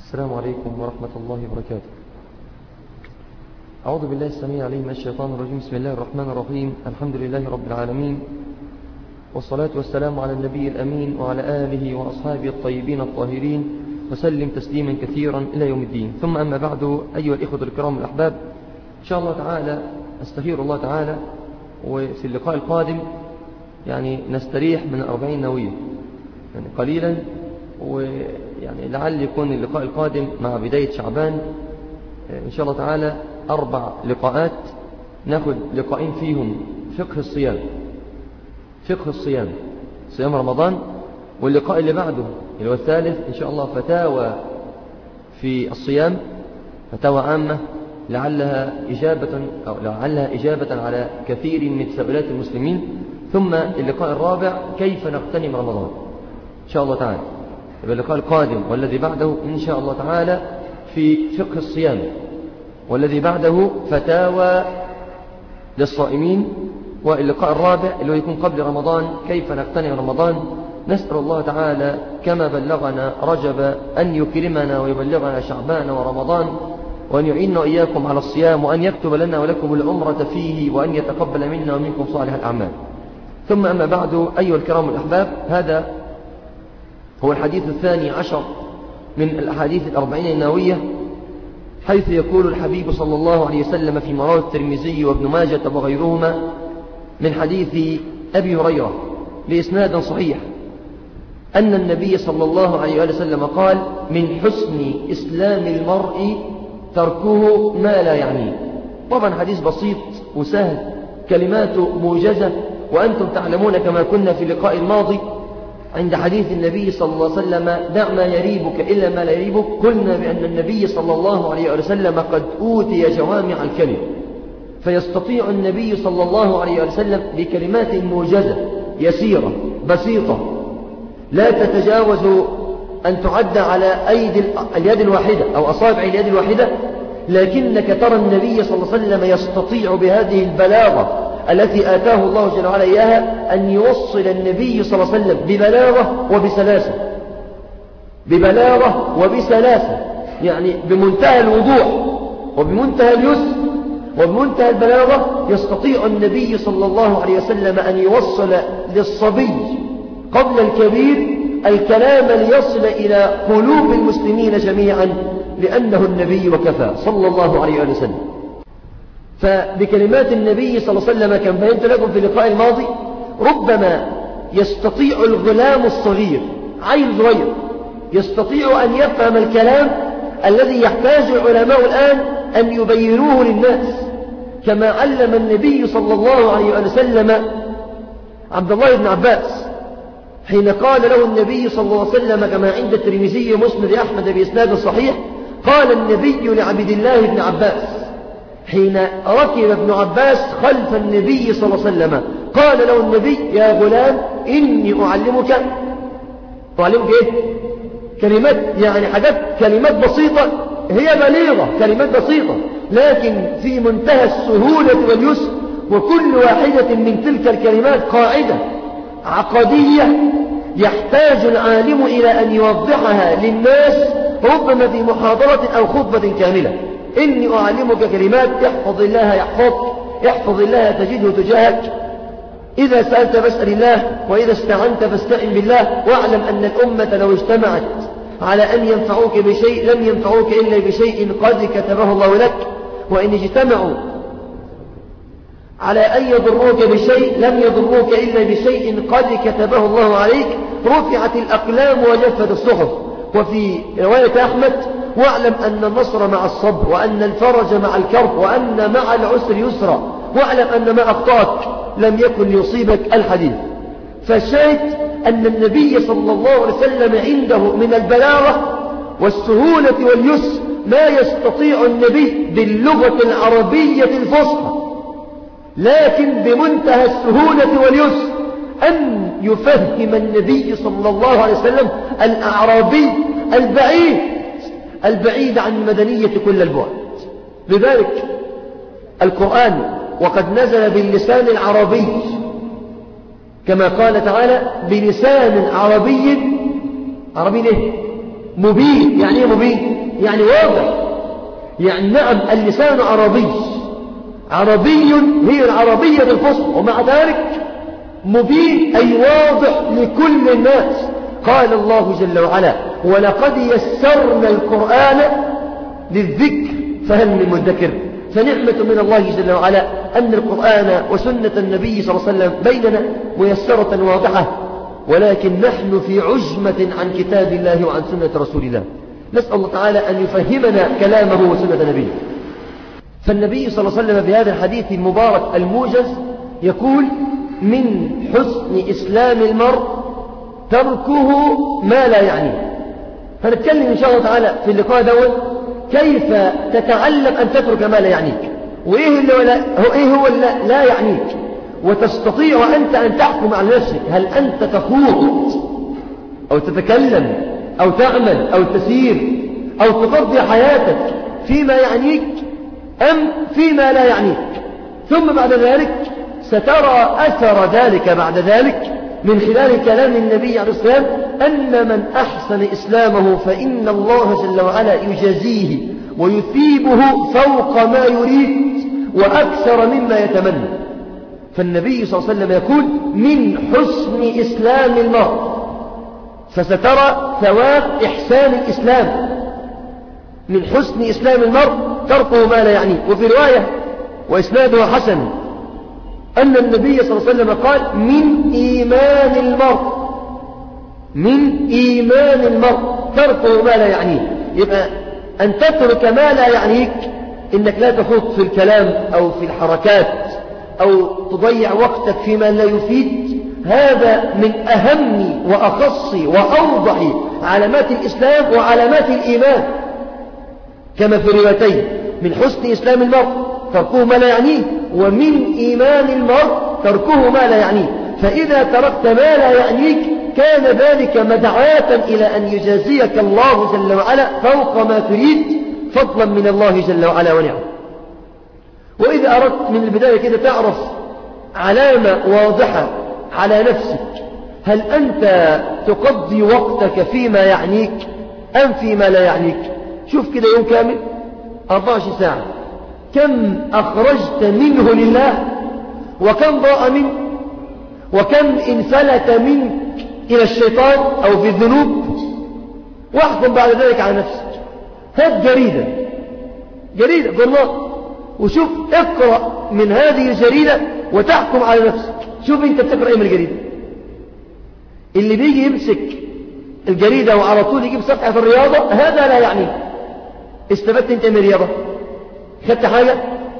السلام عليكم ورحمة الله وبركاته أعوذ بالله السميع عليه من الشيطان الرجيم بسم الله الرحمن الرحيم الحمد لله رب العالمين والصلاة والسلام على النبي الأمين وعلى آله وأصحابه الطيبين الطاهرين وسلم تسليما كثيرا إلى يوم الدين ثم أما بعد أيها الإخوة الكرام الأحباب إن شاء الله تعالى أستخير الله تعالى وفي اللقاء القادم يعني نستريح من أربعين نوية يعني قليلا ويعني لعل يكون اللقاء القادم مع بداية شعبان إن شاء الله تعالى أربع لقاءات ناخد لقاءين فيهم فقه الصيام فقه الصيام صيام رمضان واللقاء اللي بعده اللي هو الثالث إن شاء الله فتاوى في الصيام فتاوى عامة لعلها إجابة أو لعلها إجابة على كثير من تساؤلات المسلمين ثم اللقاء الرابع كيف نغتنم رمضان إن شاء الله تعالى يبقى اللقاء القادم والذي بعده إن شاء الله تعالى في فقه الصيام والذي بعده فتاوى للصائمين واللقاء الرابع اللي يكون قبل رمضان كيف نغتنم رمضان نسأل الله تعالى كما بلغنا رجب أن يكرمنا ويبلغنا شعبان ورمضان وأن يعيننا وإياكم على الصيام وأن يكتب لنا ولكم العمرة فيه وأن يتقبل منا ومنكم صالح الأعمال ثم أما بعد أيها الكرام الأحباب هذا هو الحديث الثاني عشر من الأحاديث الأربعين النووية حيث يقول الحبيب صلى الله عليه وسلم في مراد الترمذي وابن ماجة وغيرهما من حديث أبي هريرة لإسناد صحيح أن النبي صلى الله عليه وسلم قال من حسن إسلام المرء تركه ما لا يعنيه طبعا حديث بسيط وسهل كلماته موجزة وأنتم تعلمون كما كنا في اللقاء الماضي عند حديث النبي صلى الله عليه وسلم دع ما يريبك إلا ما لا يريبك قلنا بأن النبي صلى الله عليه وسلم قد أوتي جوامع الكلم فيستطيع النبي صلى الله عليه وسلم بكلمات موجزة يسيرة بسيطة لا تتجاوز أن تعد على أيدي اليد الواحدة أو أصابع اليد الواحدة لكنك ترى النبي صلى الله عليه وسلم يستطيع بهذه البلاغة التي آتاه الله جل وعلا إياها أن يوصل النبي صلى الله عليه وسلم ببلاغة وبسلاسة ببلاغة وبسلاسة يعني بمنتهى الوضوح وبمنتهى اليسر وبمنتهى البلاغة يستطيع النبي صلى الله عليه وسلم أن يوصل للصبي قبل الكبير الكلام ليصل إلى قلوب المسلمين جميعا لأنه النبي وكفى صلى الله عليه وسلم فبكلمات النبي صلى الله عليه وسلم كما فهمت لكم في اللقاء الماضي ربما يستطيع الغلام الصغير عيل صغير يستطيع أن يفهم الكلام الذي يحتاج العلماء الآن أن يبينوه للناس كما علم النبي صلى الله عليه وسلم عبد الله بن عباس حين قال له النبي صلى الله عليه وسلم كما عند الترمذي مسند أحمد بإسناد صحيح قال النبي لعبد الله بن عباس حين ركب ابن عباس خلف النبي صلى الله عليه وسلم قال له النبي يا غلام إني أعلمك أعلمك إيه كلمات يعني حاجات كلمات بسيطة هي بليغة كلمات بسيطة لكن في منتهى السهولة واليسر وكل واحدة من تلك الكلمات قاعدة عقدية يحتاج العالم إلى أن يوضحها للناس ربما في محاضرة أو خطبة كاملة إني أعلمك كلمات احفظ الله يحفظك احفظ الله تجده تجاهك إذا سألت فاسأل الله وإذا استعنت فاستعن بالله واعلم أن الأمة لو اجتمعت على أن ينفعوك بشيء لم ينفعوك إلا بشيء قد كتبه الله لك وإن اجتمعوا على أن يضروك بشيء لم يضروك إلا بشيء قد كتبه الله عليك رفعت الأقلام وجفت الصحف وفي رواية أحمد واعلم أن النصر مع الصبر وأن الفرج مع الكرب وأن مع العسر يسرا واعلم أن ما أخطاك لم يكن ليصيبك الحديث فالشاهد أن النبي صلى الله عليه وسلم عنده من البلاغة والسهولة واليسر ما يستطيع النبي باللغة العربية الفصحى لكن بمنتهى السهولة واليسر أن يفهم النبي صلى الله عليه وسلم الأعرابي البعيد البعيد عن مدنية كل البعد لذلك القرآن وقد نزل باللسان العربي كما قال تعالى بلسان عربي عربي ليه مبين يعني ايه مبين يعني واضح يعني نعم اللسان عربي عربي هي العربية بالفصل ومع ذلك مبين أي واضح لكل الناس قال الله جل وعلا ولقد يسرنا القرآن للذكر فهل من مدكر فنعمة من الله جل وعلا أن القرآن وسنة النبي صلى الله عليه وسلم بيننا ميسرة واضحة ولكن نحن في عجمة عن كتاب الله وعن سنة رسول الله نسأل الله تعالى أن يفهمنا كلامه وسنة نبيه فالنبي صلى الله عليه وسلم في هذا الحديث المبارك الموجز يقول من حسن إسلام المرء تركه ما لا يعنيه فنتكلم إن شاء الله تعالى في اللقاء دول كيف تتعلم أن تترك ما لا يعنيك وإيه اللي ولا هو إيه هو اللي لا يعنيك وتستطيع أنت أن تحكم على نفسك هل أنت تخوض أو تتكلم أو تعمل أو تسير أو تقضي حياتك فيما يعنيك أم فيما لا يعنيك ثم بعد ذلك سترى أثر ذلك بعد ذلك من خلال كلام النبي عليه الصلاة والسلام أن من أحسن إسلامه فإن الله جل وعلا يجازيه ويثيبه فوق ما يريد وأكثر مما يتمنى فالنبي صلى الله عليه وسلم يقول من حسن إسلام المرء فسترى ثواب إحسان الإسلام من حسن إسلام المرء تركه ما لا يعنيه وفي رواية وإسنادها حسن أن النبي صلى الله عليه وسلم قال من إيمان المرء من إيمان المرء تركه ما لا يعنيه يبقى أن تترك ما لا يعنيك إنك لا تخوض في الكلام أو في الحركات أو تضيع وقتك فيما لا يفيد هذا من أهم وأخص وأوضح علامات الإسلام وعلامات الإيمان كما في روايتين من حسن إسلام المرء تركه ما لا يعنيه ومن إيمان المرء تركه ما لا يعنيه فإذا تركت ما لا يعنيك كان ذلك مدعاة إلى أن يجازيك الله جل وعلا فوق ما تريد فضلا من الله جل وعلا ونعم وإذا أردت من البداية كده تعرف علامة واضحة على نفسك هل أنت تقضي وقتك فيما يعنيك أم فيما لا يعنيك شوف كده يوم كامل 24 ساعة كم أخرجت منه لله وكم ضاء منك وكم انفلت منك إلى الشيطان أو في الذنوب واحكم بعد ذلك على نفسك هات جريدة جريدة بالله وشوف اقرأ من هذه الجريدة وتحكم على نفسك شوف انت بتقرأ ايه من الجريدة اللي بيجي يمسك الجريدة وعلى طول يجيب صفحة في الرياضة هذا لا يعني استفدت انت من الرياضة خدت حاجة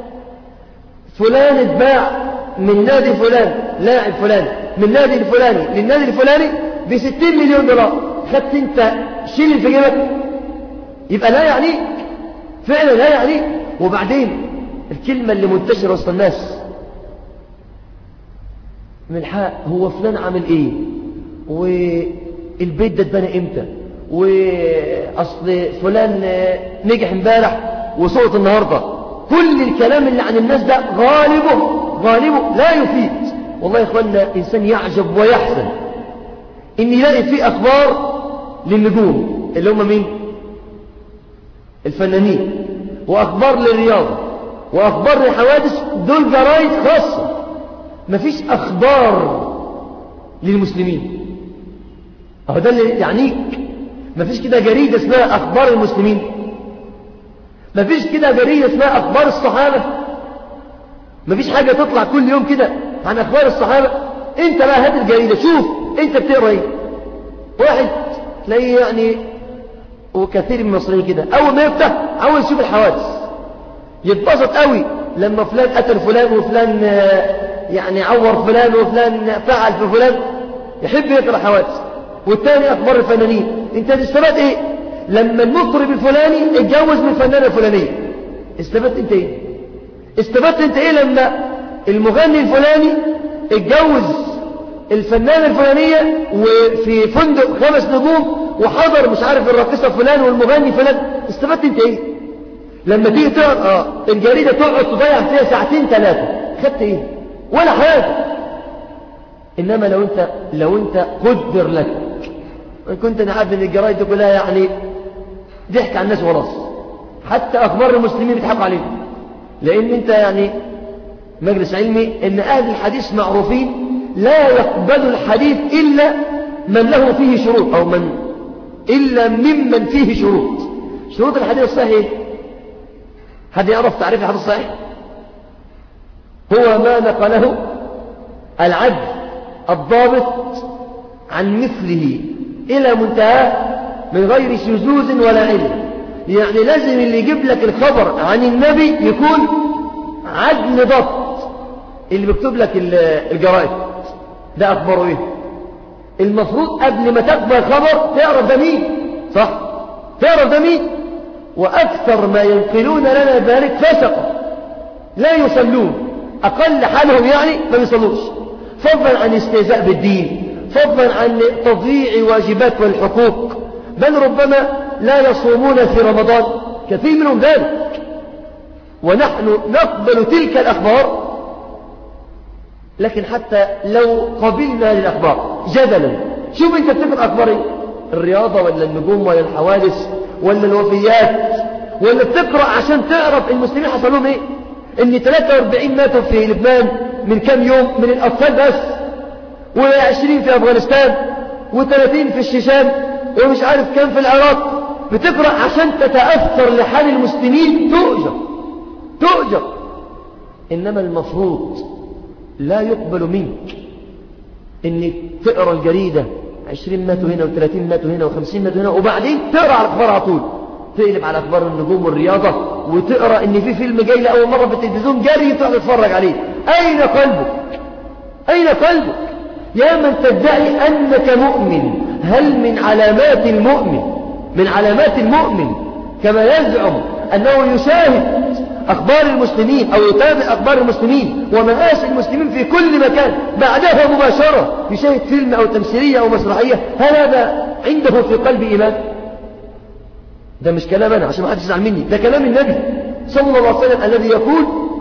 فلان اتباع من نادي فلان لاعب فلان من نادي الفلاني للنادي الفلاني بستين مليون دولار خدت انت شيل في جيبك يبقى لا يعنيك فعلا لا يعنيك وبعدين الكلمة اللي منتشرة وسط الناس من الحق هو فلان عامل ايه والبيت ده اتبنى امتى واصل فلان نجح امبارح وصوت النهاردة كل الكلام اللي عن الناس ده غالبه غالبه لا يفيد والله يا اخوانا انسان يعجب ويحزن ان يلاقي فيه اخبار للنجوم اللي هم مين الفنانين واخبار للرياضه واخبار للحوادث دول جرايد خاصه مفيش اخبار للمسلمين اهو ده اللي يعنيك مفيش كده جريده اسمها اخبار المسلمين مفيش كده جريده اسمها اخبار الصحابه مفيش حاجه تطلع كل يوم كده عن اخبار الصحابه انت بقى هات الجريده شوف انت بتقرا ايه واحد تلاقيه يعني وكثير من المصريين كده اول ما يفتح عاوز يشوف الحوادث يتبسط قوي لما فلان قتل فلان وفلان يعني عور فلان وفلان فعل في فلان يحب يقرا حوادث والتاني اخبار الفنانين انت استفدت ايه لما المطرب الفلاني اتجوز من الفنانه الفلانيه استفدت انت ايه استفدت انت ايه لما المغني الفلاني اتجوز الفنانة الفلانية وفي فندق خمس نجوم وحضر مش عارف الراقصة فلان والمغني فلان استفدت انت ايه لما تيجي تقعد اه الجريدة تقعد تضيع فيها ساعتين ثلاثة خدت ايه ولا حاجة انما لو انت لو انت قدر لك كنت انا عارف ان الجرايد كلها يعني ضحك على الناس وخلاص حتى أخبار المسلمين بيضحكوا عليهم لأن أنت يعني مجلس علمي أن أهل الحديث معروفين لا يقبل الحديث إلا من له فيه شروط أو من إلا ممن فيه شروط شروط الحديث الصحيح هل يعرف تعريف الحديث الصحيح هو ما نقله العدل الضابط عن مثله إلى منتهى من غير شذوذ ولا علم يعني لازم اللي يجيب لك الخبر عن النبي يكون عدل ضبط اللي بيكتب لك الجرائد ده أخباره إيه المفروض قبل ما تقبل خبر تعرف ده مين صح تعرف ده مين وأكثر ما ينقلون لنا ذلك فسقة لا يصلون أقل حالهم يعني ما يصلوش فضلا عن استهزاء بالدين فضلا عن تضييع واجبات والحقوق بل ربما لا يصومون في رمضان كثير منهم ذلك ونحن نقبل تلك الأخبار لكن حتى لو قبلنا للأخبار جدلا شوف انت بتقرأ أخبار ايه الرياضة ولا النجوم ولا الحوادث ولا الوفيات ولا بتقرأ عشان تعرف المسلمين حصل لهم ايه ان 43 ماتوا في لبنان من كم يوم من الأطفال بس و20 في أفغانستان و30 في الشيشان ومش عارف كم في العراق بتقرأ عشان تتأثر لحال المسلمين تؤجر تؤجر إنما المفروض لا يقبل منك إنك تقرأ الجريدة عشرين ماتوا هنا وثلاثين ماتوا هنا وخمسين ماتوا هنا وبعدين تقرأ على الأخبار على طول تقلب على أخبار النجوم والرياضة وتقرأ إن في فيلم جاي لأول مرة في التلفزيون جري تقعد تتفرج عليه أين قلبك أين قلبك يا من تدعي أنك مؤمن هل من علامات المؤمن من علامات المؤمن كما يزعم أنه يشاهد أخبار المسلمين أو يتابع أخبار المسلمين ومآسي المسلمين في كل مكان بعدها مباشرة يشاهد فيلم أو تمثيلية أو مسرحية هل هذا عنده في قلب إيمان ده مش كلام أنا عشان ما حدش يزعل مني ده كلام النبي صلى الله عليه وسلم الذي يقول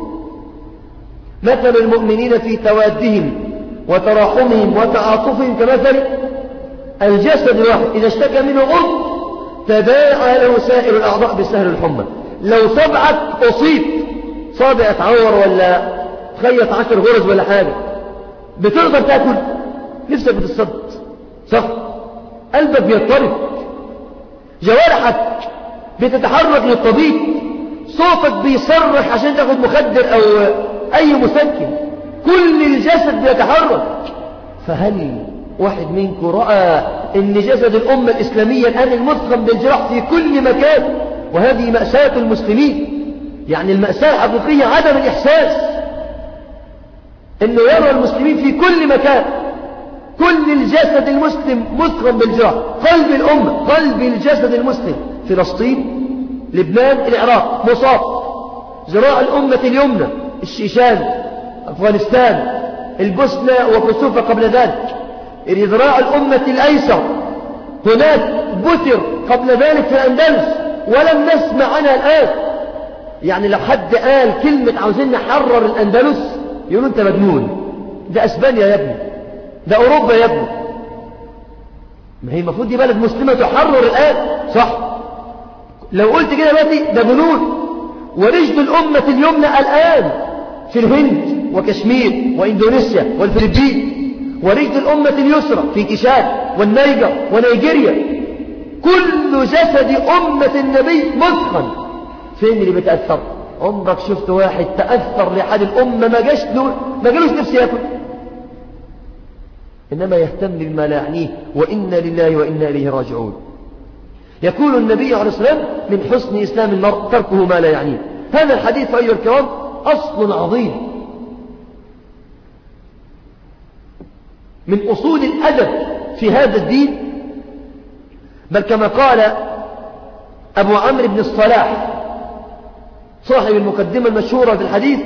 مثل المؤمنين في توادهم وتراحمهم وتعاطفهم كمثل الجسد الواحد إذا اشتكى منه عضو تداعى له سائر الأعضاء بالسهر الحمى لو صبعك أصيب صابع اتعور ولا تخيط عشر غرز ولا حاجة بتقدر تاكل نفسك بتصد صح قلبك بيضطرب جوارحك بتتحرك للطبيب صوتك بيصرخ عشان تاخد مخدر أو أي مسكن كل الجسد بيتحرك فهل واحد منكم رأى ان جسد الأمة الإسلامية الآن المثخم بالجراح في كل مكان وهذه مأساة المسلمين يعني المأساة الحقيقية عدم الإحساس انه يرى المسلمين في كل مكان كل الجسد المسلم مثخم بالجراح قلب الأمة قلب الجسد المسلم فلسطين لبنان العراق مصاب زراع الأمة اليمنى الشيشان أفغانستان البوسنة وكسوفة قبل ذلك ذراع الأمة الأيسر هناك بثر قبل ذلك في الأندلس ولم نسمع عنها الآن يعني لو حد قال كلمة عاوزين نحرر الأندلس يقولوا أنت مجنون ده أسبانيا يا ابني ده أوروبا يا ابني ما هي المفروض دي بلد مسلمة تحرر الآن صح لو قلت كده دلوقتي ده جنون ورجل الأمة اليمنى الآن في الهند وكشمير وإندونيسيا والفلبين ورجل الأمة اليسرى في كيشان والنيجر ونيجيريا كل جسد أمة النبي مثخن فين اللي بتأثر عمرك شفت واحد تأثر لحد الأمة ما جاش له ما جالوش نفسه ياكل إنما يهتم بما لا يعنيه وإنا لله وإنا إليه راجعون يقول النبي عليه الصلاة والسلام من حسن إسلام المرء تركه ما لا يعنيه هذا الحديث أيها الكرام أصل عظيم من أصول الأدب في هذا الدين بل كما قال أبو عمرو بن الصلاح صاحب المقدمة المشهورة في الحديث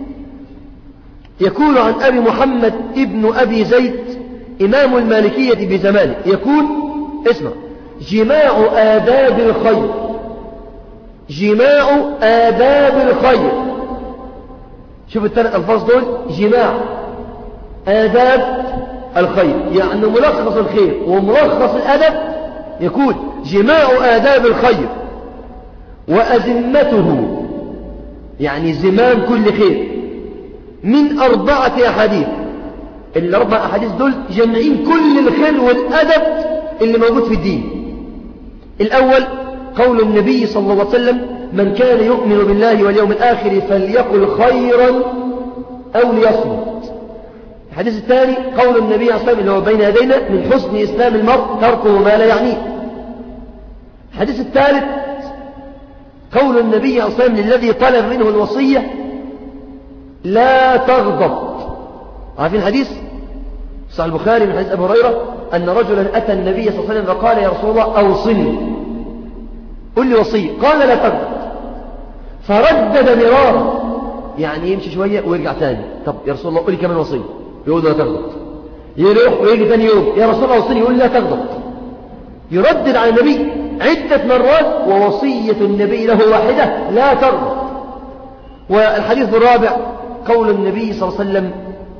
يقول عن أبي محمد ابن أبي زيد إمام المالكية بزمانه يقول اسمع جماع آداب الخير جماع آداب الخير شوف الثلاث ألفاظ دول جماع آداب الخير يعني ملخص الخير وملخص الأدب يكون جماع آداب الخير وأزمته يعني زمام كل خير من أربعة أحاديث الأربع أحاديث دول جمعين كل الخير والأدب اللي موجود في الدين الأول قول النبي صلى الله عليه وسلم من كان يؤمن بالله واليوم الآخر فليقل خيرا أو ليصمت الحديث الثاني قول النبي عليه الصلاة والسلام اللي هو بين يدينا من حسن إسلام المرء تركه ما لا يعنيه الحديث الثالث قول النبي عليه الصلاة والسلام الذي طلب منه الوصية لا تغضب عارفين الحديث صحيح البخاري من حديث أبي هريرة أن رجلا أتى النبي صلى الله عليه وسلم فقال يا رسول الله أوصني قل لي وصية قال لا تغضب فردد مرارا يعني يمشي شوية ويرجع تاني طب يا رسول الله قل لي كمان وصية يقول لا تغضب يروح ويجي ثاني يوم يا رسول الله وصيني يقول لا تغضب يردد على النبي عدة مرات ووصية النبي له واحدة لا تغضب والحديث الرابع قول النبي صلى الله عليه وسلم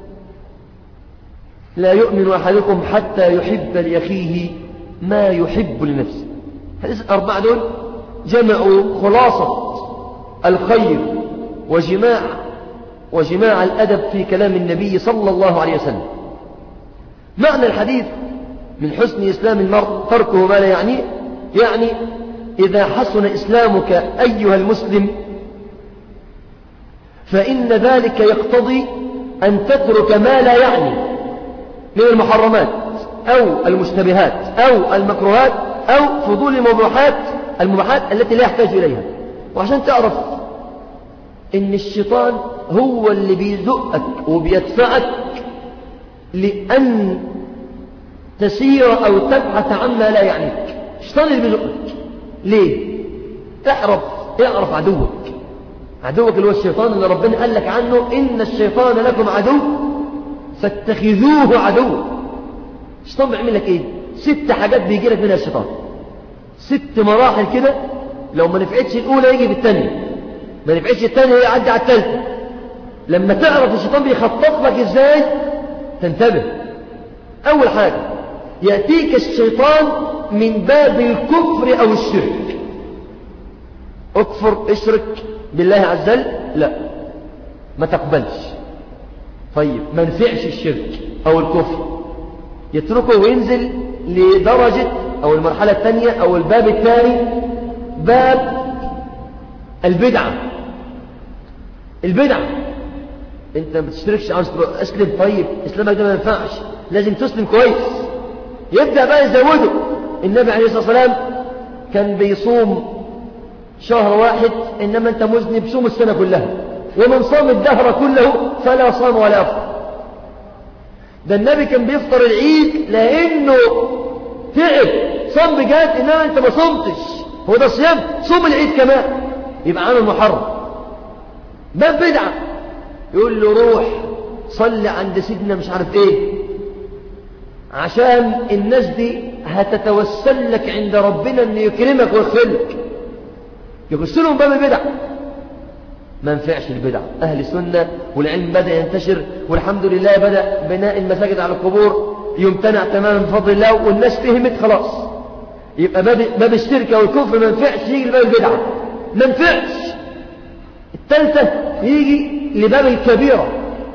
لا يؤمن أحدكم حتى يحب لأخيه ما يحب لنفسه حديث الأربعة دول جمعوا خلاصة الخير وجماع وجماع الأدب في كلام النبي صلى الله عليه وسلم معنى الحديث من حسن إسلام المرء تركه ما لا يعنيه يعني إذا حسن إسلامك أيها المسلم فإن ذلك يقتضي أن تترك ما لا يعني من المحرمات أو المشتبهات أو المكروهات أو فضول المباحات المباحات التي لا يحتاج إليها وعشان تعرف إن الشيطان هو اللي بيزقك وبيدفعك لأن تسير أو تبحث عما لا يعنيك الشيطان اللي بيزقك ليه؟ اعرف اعرف عدوك عدوك اللي هو الشيطان اللي ربنا قال لك عنه إن الشيطان لكم عدو فاتخذوه عدو الشيطان بيعمل لك ايه ست حاجات بيجي لك منها الشيطان ست مراحل كده لو ما نفعتش الاولى يجي بالثانيه ما نفعتش الثانيه يعدي على الثالثه لما تعرف الشيطان بيخطط لك ازاي تنتبه اول حاجه ياتيك الشيطان من باب الكفر او الشرك اكفر اشرك بالله عز وجل لا ما تقبلش طيب ما نفعش الشرك او الكفر يتركه وينزل لدرجة او المرحلة الثانية او الباب الثاني باب البدعة البدعة انت ما بتشتركش عاوز اسلم طيب اسلامك ده ما ينفعش لازم تسلم كويس يبدأ بقى يزوده النبي عليه الصلاة والسلام كان بيصوم شهر واحد إنما أنت مذنب صوم السنة كلها ومن صام الدهر كله فلا صام ولا أفطر ده النبي كان بيفطر العيد لأنه تعب صام بجد إنما أنت ما صمتش هو ده صيام صوم العيد كمان يبقى عامل محرم باب بدعة يقول له روح صلي عند سيدنا مش عارف ايه عشان الناس دي هتتوسل لك عند ربنا انه يكرمك ويغفر لك يخش لهم باب البدع ما ينفعش البدع أهل السنة والعلم بدأ ينتشر والحمد لله بدأ بناء المساجد على القبور يمتنع تماما بفضل الله والناس فهمت خلاص يبقى باب, باب الشرك والكفر ما ينفعش يجي لباب البدعة ما ينفعش الثالثة يجي لباب الكبيرة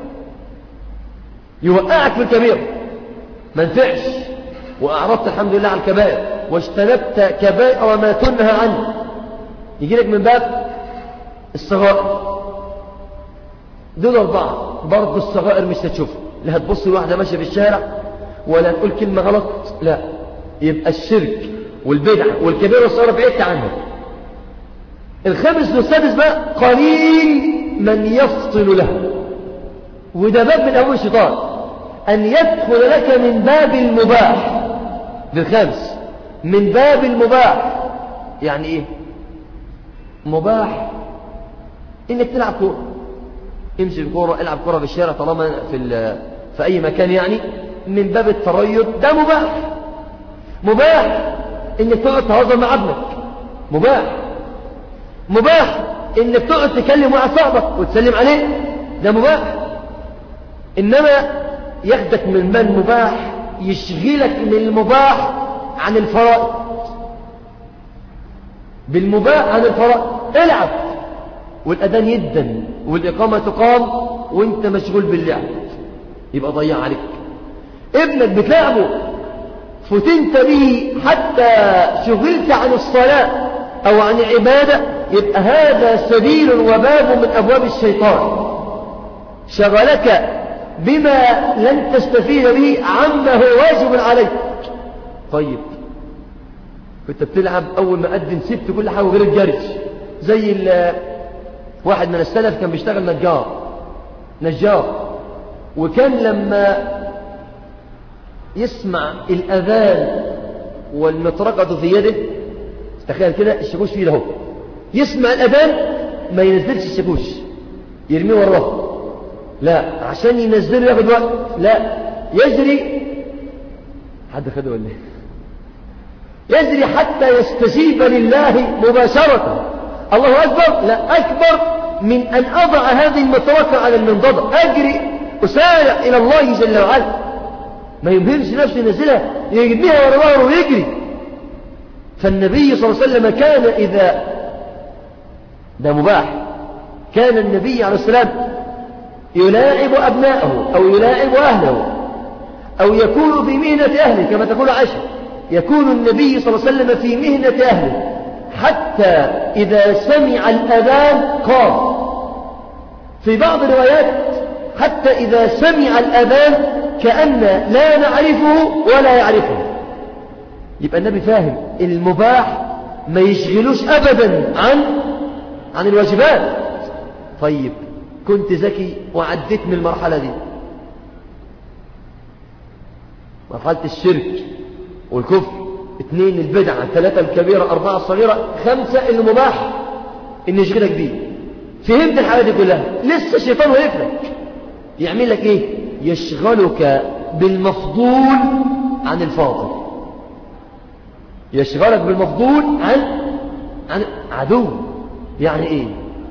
يوقعك في الكبيرة ما ينفعش وأعرضت الحمد لله على الكبائر واجتنبت كبائر ما تنهى عنه يجي لك من باب الصغائر دول أربعة برضه الصغائر مش هتشوفها لا هتبص لواحدة ماشية في الشارع ولا تقول كلمة غلط لا يبقى الشرك والبدعة والكبيرة والصغيرة بعدت عنها الخامس والسادس بقى قليل من يفصل له وده باب من أول الشيطان أن يدخل لك من باب المباح بالخامس من باب المباح يعني إيه مباح انك تلعب كوره امشي الكوره العب كوره في الشارع طالما في في اي مكان يعني من باب التريض ده مباح مباح انك تقعد تهزر مع ابنك مباح مباح انك تقعد تكلم واحد صاحبك وتسلم عليه ده مباح انما ياخدك من مال مباح يشغلك من المباح عن الفرائض بالمباح عن الفرائض العب والأذان يدن والإقامة تقام وانت مشغول باللعب يبقى ضيع عليك ابنك بتلعبه فتنت به حتى شغلت عن الصلاة أو عن عبادة يبقى هذا سبيل وباب من أبواب الشيطان شغلك بما لن تستفيد به عما هو واجب عليك طيب كنت بتلعب أول ما أدن سبت كل حاجة غير الجري زي واحد من السلف كان بيشتغل نجار نجار وكان لما يسمع الأذان والمطرقة في يده تخيل كده الشاكوش فيه له يسمع الأذان ما ينزلش الشاكوش يرميه وراه لا عشان ينزله ياخد وقت لا يجري حد خده ولا يجري حتى يستجيب لله مباشرة الله أكبر لا أكبر من أن أضع هذه المتوكل على المنضدة أجري أسارع إلى الله جل وعلا ما يمهلش نفسه ينزلها يجنيها ورا ظهره ويجري فالنبي صلى الله عليه وسلم كان إذا ده مباح كان النبي عليه السلام يلاعب أبناءه أو يلاعب أهله أو يكون في مهنة أهله كما تقول عائشة يكون النبي صلى الله عليه وسلم في مهنة أهله حتى إذا سمع الأذان قام في بعض الروايات حتى إذا سمع الأذان كأن لا نعرفه ولا يعرفه يبقى النبي فاهم المباح ما يشغلوش أبدا عن عن الواجبات طيب كنت ذكي وعديت من المرحلة دي مرحلة الشرك والكفر اثنين البدعة ثلاثة الكبيرة أربعة الصغيرة خمسة المباح إن يشغلك بيه فهمت الحاجة دي كلها لسه الشيطان واقف لك يعمل لك ايه يشغلك بالمفضول عن الفاضل يشغلك بالمفضول عن عن عدو يعني ايه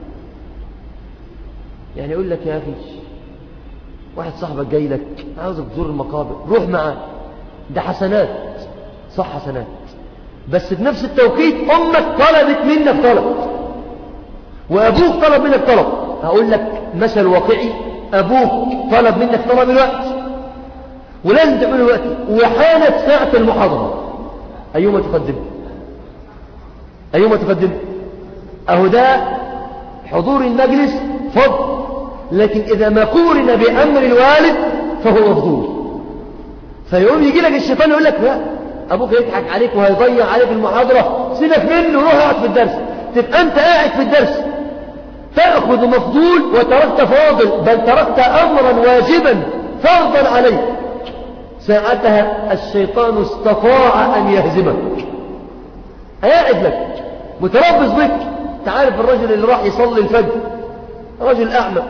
يعني يقول لك يا اخي واحد صاحبك جاي لك عاوزك تزور المقابر روح معاه ده حسنات صح حسنات بس في نفس التوقيت امك طلبت منك طلب وابوك طلب منك طلب هقول لك مثل واقعي ابوك طلب منك طلب الوقت ولازم تعمله الوقت وحانت ساعة المحاضرة أيهما تقدم أيهما تقدم أهو ده حضور المجلس فضل لكن إذا ما قورن بأمر الوالد فهو مفضول فيقوم يجي لك الشيطان يقول لك لا أبوك يضحك عليك وهيضيع عليك المحاضرة سيبك منه روح اقعد في الدرس تبقى أنت قاعد في الدرس تأخذ مفضول وتركت فاضل بل تركت أمرا واجبا فرضا عليك ساعتها الشيطان استطاع أن يهزمك هيقعد لك متربص بك تعرف الرجل اللي راح يصلي الفجر رجل أعمى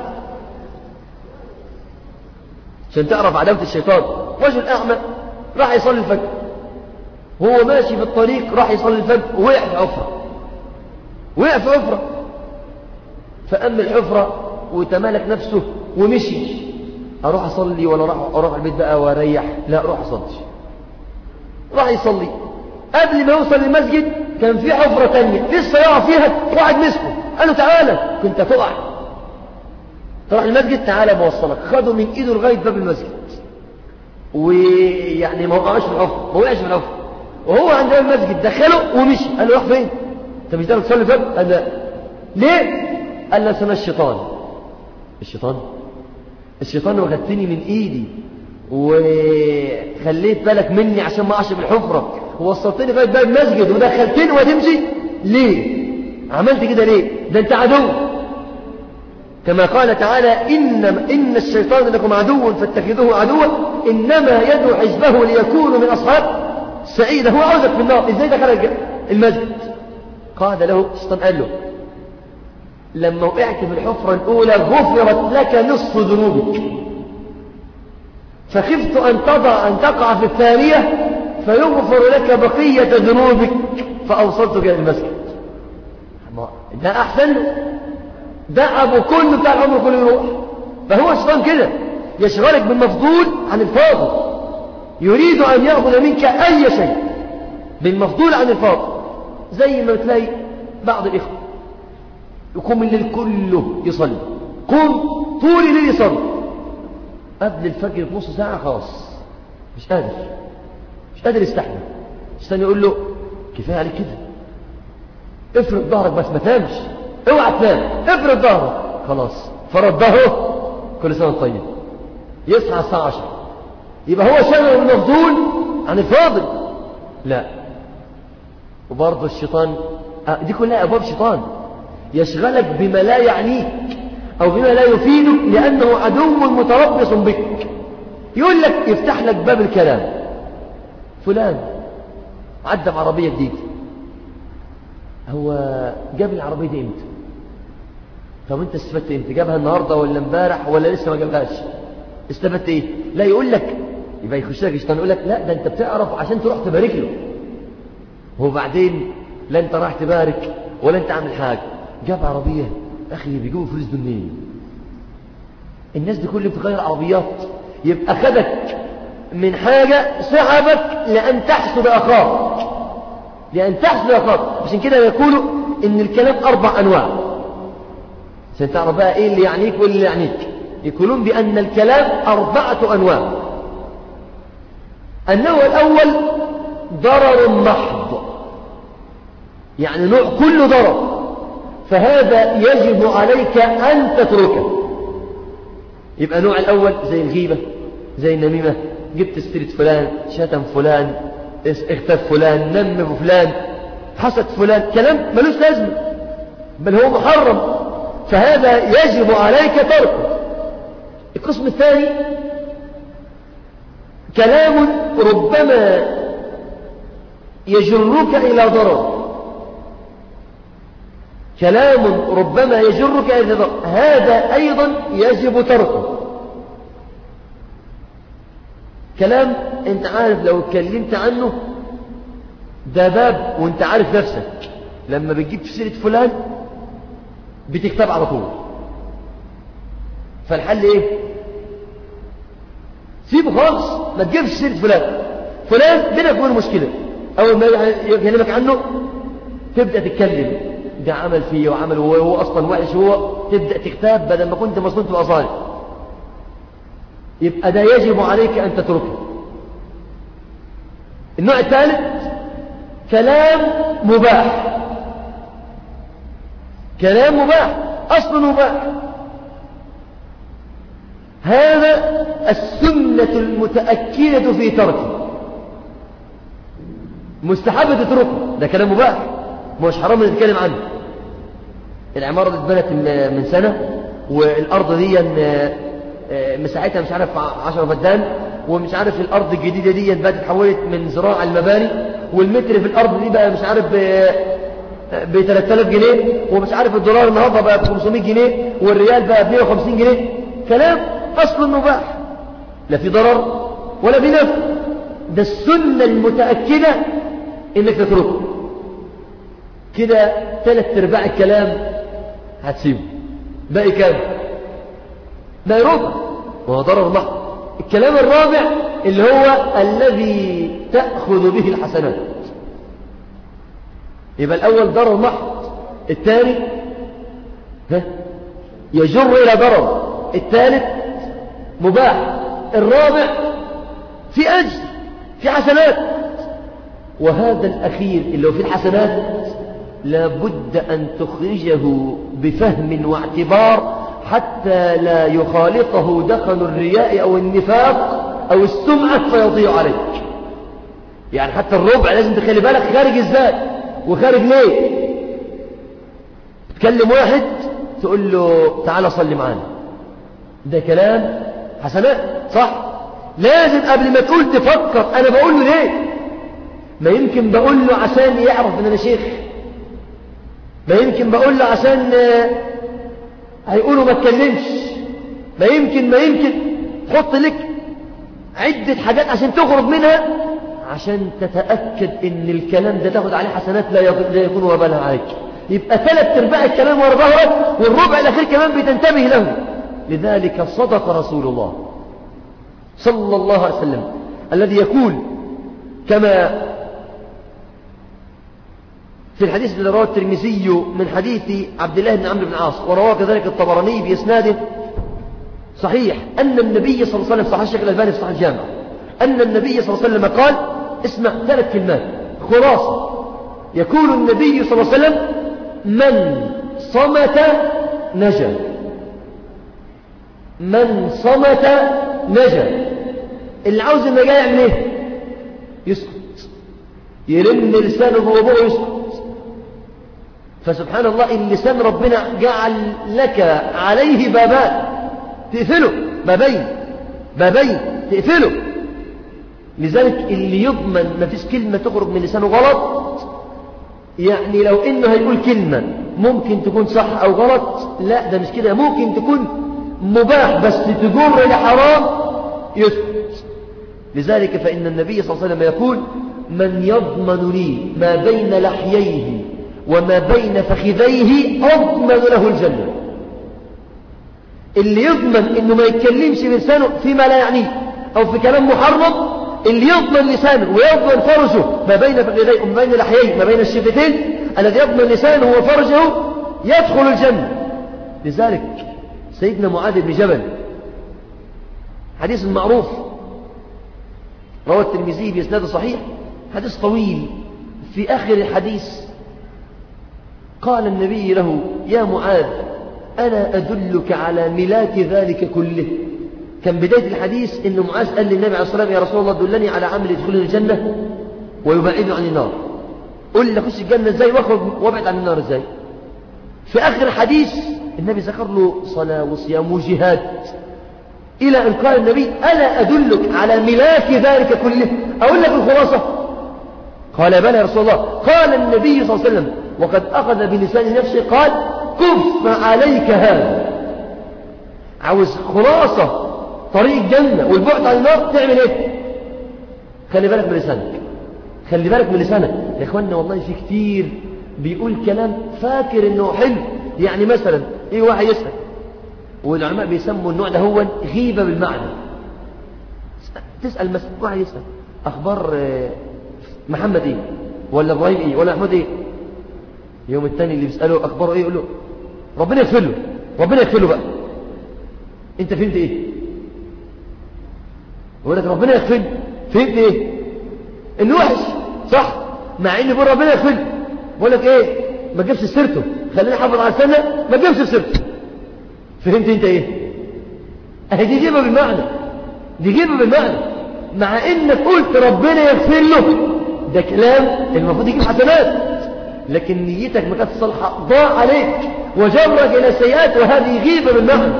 عشان تعرف عداوة الشيطان رجل أعمى راح يصلي الفجر هو ماشي في الطريق راح يصلي الفجر ووقع في حفرة وقع في حفرة فأما الحفرة وتمالك نفسه ومشي أروح أصلي ولا أروح, أروح البيت بقى وأريح لا أروح أصلي راح يصلي قبل ما يوصل للمسجد كان في حفرة تانية لسه يقع فيها واحد مسكه قال له تعالى كنت تقع راح المسجد تعالى بوصلك خده من ايده لغاية باب المسجد ويعني ما وقعش في الحفرة ما وقعش في الحفرة وهو عند باب المسجد دخله ومشي قال له راح فين انت مش داخل تصلي فجر قال لا ليه قال له سنة الشيطان الشيطان الشيطان واخدتني من ايدي وخليت بالك مني عشان ما اقعش في الحفرة ووصلتني لغاية باب المسجد ودخلتني وتمشي ليه عملت كده ليه ده انت عدو كما قال تعالى إن, إن الشيطان لكم عدو فاتخذوه عدوا إنما يدعو حزبه ليكونوا من أصحاب سعيدة هو عاوزك في النار إزاي دخل المسجد قال له الشيطان قال له لما وقعت في الحفرة الأولى غفرت لك نصف ذنوبك فخفت أن تضع أن تقع في الثانية فيغفر لك بقية ذنوبك فأوصلتك إلى المسجد ده أحسن ده أبو كل بتاع العمر كله يروح فهو الشيطان كده يشغلك بالمفضول عن الفاضل يريد أن يأخذ منك أي شيء بالمفضول عن الفاضل زي ما تلاقي بعض الإخوة يقوم الليل كله يصلي قوم طول الليل يصلي قبل الفجر بنص ساعة خلاص مش قادر مش قادر يستحمل استنى يقول له كفاية عليك كده افرد ظهرك بس ما تنامش اوعى تنام افرد ظهرك خلاص فرده كل سنة طيب يصحى الساعة 10 يبقى هو شغل المفضول عن الفاضل لا وبرضه الشيطان دي كلها أبواب شيطان يشغلك بما لا يعنيك أو بما لا يفيدك لأنه عدو متربص بك يقول لك يفتح لك باب الكلام فلان عدى بعربية جديدة هو جاب العربية دي امتى طب انت استفدت امتى جابها النهاردة ولا امبارح ولا لسه ما جابهاش استفدت ايه لا يقول لك يبقى يخش لك الشيطان يقول لك لا ده انت بتعرف عشان تروح تبارك له وبعدين لا انت رايح تبارك ولا انت عامل حاجه جاب عربيه اخي بيجيبوا فلوس دي منين الناس دي كل بتغير عربيات يبقى خدك من حاجه سحبك لان تحسد اخاك لان تحسد اخاك عشان كده يقولوا ان الكلام اربع انواع عشان تعرف بقى ايه اللي يعنيك وايه اللي يعنيك يقولون بان الكلام اربعه انواع النوع الاول ضرر محض يعني نوع كله ضرر فهذا يجب عليك أن تتركه يبقى النوع الأول زي الغيبة زي النميمة جبت سيرة فلان شتم فلان اغتاب فلان نم فلان حسد فلان كلام ملوش لازمة بل هو محرم فهذا يجب عليك تركه القسم الثاني كلام ربما يجرك إلى ضرر كلام ربما يجرك إلى ضرر هذا أيضا يجب تركه كلام انت عارف لو اتكلمت عنه ده باب وانت عارف نفسك لما بتجيب في سيرة فلان بتكتب على طول فالحل ايه سيبه خالص ما تجيبش سيرة فلان فلان بينك وبينه مشكلة أول ما يكلمك عنه تبدأ تتكلم ده عمل فيه وعمل وهو أصلا وحش هو تبدأ تكتاب بدل ما كنت مصنون تبقى صالح يبقى ده يجب عليك أن تتركه النوع الثالث كلام مباح كلام مباح أصل مباح هذا السنة المتأكدة في تركه مستحب تتركه ده كلام مباح مش حرام نتكلم عنه العمارة دي اتبنت من سنة والأرض دي مساحتها مش عارف 10 فدان ومش عارف الأرض الجديدة دي بقت اتحولت من زراعة المباني والمتر في الأرض دي بقى مش عارف ب 3000 جنيه ومش عارف الدولار النهارده بقى ب 500 جنيه والريال بقى ب 150 جنيه كلام أصل مباح لا في ضرر ولا في نفع ده السنة المتأكدة إنك تتركه كده ثلاث ارباع الكلام هتسيبه باقي كام باقي ربع وهو ضرر محض الكلام الرابع اللي هو الذي تأخذ به الحسنات يبقى الأول ضرر محض الثاني ها يجر إلى ضرر الثالث مباح الرابع في أجر في حسنات وهذا الأخير اللي هو في الحسنات لابد أن تخرجه بفهم واعتبار حتى لا يخالطه دخل الرياء أو النفاق أو السمعة فيضيع عليك يعني حتى الربع لازم تخلي بالك خارج ازاي وخارج ليه تكلم واحد تقول له تعالى صلي معانا ده كلام حسنات صح لازم قبل ما تقول تفكر انا بقول له ليه ما يمكن بقول له عشان يعرف ان انا شيخ ما يمكن بقول له عشان هيقولوا ما تكلمش ما يمكن ما يمكن حط لك عدة حاجات عشان تخرج منها عشان تتأكد ان الكلام ده تاخد عليه حسنات لا يكون وبالها عليك يبقى ثلاث ارباع الكلام ورا ظهرك والربع الاخير كمان بتنتبه له لذلك صدق رسول الله صلى الله عليه وسلم الذي يقول كما في الحديث الذي رواه الترمذي من حديث عبد الله بن عمرو بن العاص ورواه كذلك الطبراني بإسناده صحيح أن النبي صلى الله عليه وسلم صحيح الشيخ الألباني في صحيح الجامع أن النبي صلى الله عليه وسلم قال اسمع ثلاث كلمات خلاصة يقول النبي صلى الله عليه وسلم من صمت نجا من صمت نجا اللي عاوز النجاة يعمل ايه يسكت يرن لسانه جوه بقه يسكت فسبحان الله اللسان ربنا جعل لك عليه بابان تقفله بابين بابين تقفله لذلك اللي يضمن ما فيش كلمة تخرج من لسانه غلط يعني لو انه هيقول كلمة ممكن تكون صح او غلط لا ده مش كده ممكن تكون مباح بس تجر لحرام يسكت لذلك فإن النبي صلى الله عليه وسلم يقول من يضمن لي ما بين لحييه وما بين فخذيه أضمن له الجنة اللي يضمن انه ما يتكلمش بلسانه فيما لا يعنيه او في كلام محرم اللي يضمن لسانه ويضمن فرجه ما بين فخذيه وما بين لحييه ما بين الشفتين الذي يضمن لسانه وفرجه يدخل الجنة لذلك سيدنا معاذ بن جبل حديث معروف روى الترمذي بإسناد صحيح حديث طويل في آخر الحديث قال النبي له يا معاذ أنا أدلك على ملاك ذلك كله كان بداية الحديث إن معاذ قال للنبي عليه الصلاة والسلام يا رسول الله دلني على عمل يدخلني الجنة ويبعدني عن النار قل لي أخش الجنة إزاي وأخرج وأبعد عن النار إزاي في آخر الحديث النبي ذكر له صلاة وصيام وجهاد إلى أن قال النبي ألا أدلك على ملاك ذلك كله أقول لك الخلاصة قال بلى يا رسول الله قال النبي صلى الله عليه وسلم وقد أخذ بلسان نفسه قال كف عليك هذا عاوز خلاصة طريق الجنة والبعد عن النار تعمل ايه خلي بالك من لسانك خلي بالك من لسانك يا اخوانا والله في كتير بيقول كلام فاكر انه حلو يعني مثلا ايه واحد يسأل والعلماء بيسموا النوع ده هو غيبة بالمعنى تسأل مثلا واحد يسأل أخبار محمد إيه ولا إبراهيم إيه ولا أحمد إيه يوم الثاني اللي بيسأله أخباره إيه يقول له ربنا يغفر له ربنا يغفر له بقى أنت فهمت إيه يقول لك ربنا يغفر له فهمت إيه إنه وحش صح مع إن بيقول ربنا يغفر له بقول لك إيه ما تجيبش سيرته خلينا نحافظ على السنة ما تجيبش سيرته فهمت انت ايه اهي دي جيبه بالمعنى دي جيبه بالمعنى مع انك قلت ربنا يغفر له ده كلام المفروض يجيب حسنات لكن نيتك ما كانت صالحه ضاع عليك وجرك الى سيئات وهذه غيبه بالمعنى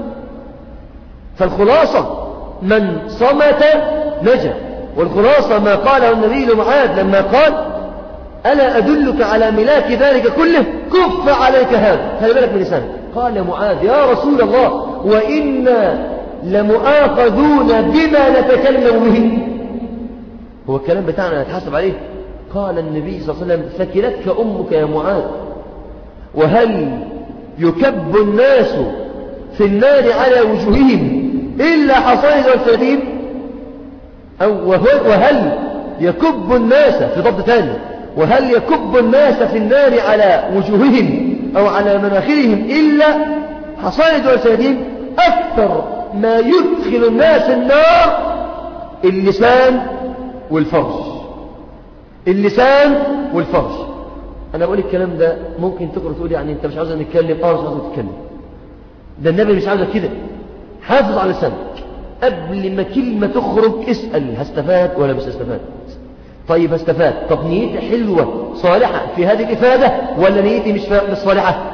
فالخلاصه من صمت نجا والخلاصه ما قاله النبي لمعاذ لما قال ألا أدلك على ملاك ذلك كله كف عليك هذا خلي بالك من لسانك قال معاذ يا رسول الله وإنا لمؤاخذون بما نتكلم به هو الكلام بتاعنا نتحاسب عليه قال النبي صلى الله عليه وسلم ثكلتك أمك يا معاذ وهل يكب الناس في النار على وجوههم إلا حصائد والفدين أو وهل يكب الناس في ضبط ثاني وهل يكب الناس في النار على وجوههم أو على مناخرهم إلا حصائد وسادين أكثر ما يدخل الناس النار اللسان والفرج اللسان والفرج أنا بقول الكلام ده ممكن تقرأ تقول يعني أنت مش عاوز نتكلم أه مش عاوز نتكلم ده النبي مش عاوزك كده حافظ على لسانك قبل ما كلمة تخرج اسأل هستفاد ولا مش هستفاد طيب استفاد طب نيتي حلوة صالحة في هذه الإفادة ولا نيتي مش مش صالحة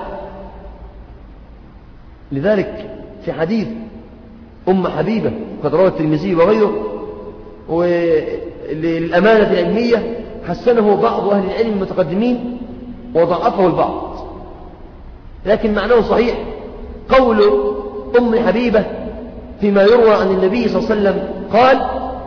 لذلك في حديث أم حبيبة قد روى الترمذي وغيره وللأمانة العلمية حسنه بعض أهل العلم المتقدمين وضعفه البعض لكن معناه صحيح قول أم حبيبة فيما يروى عن النبي صلى الله عليه وسلم قال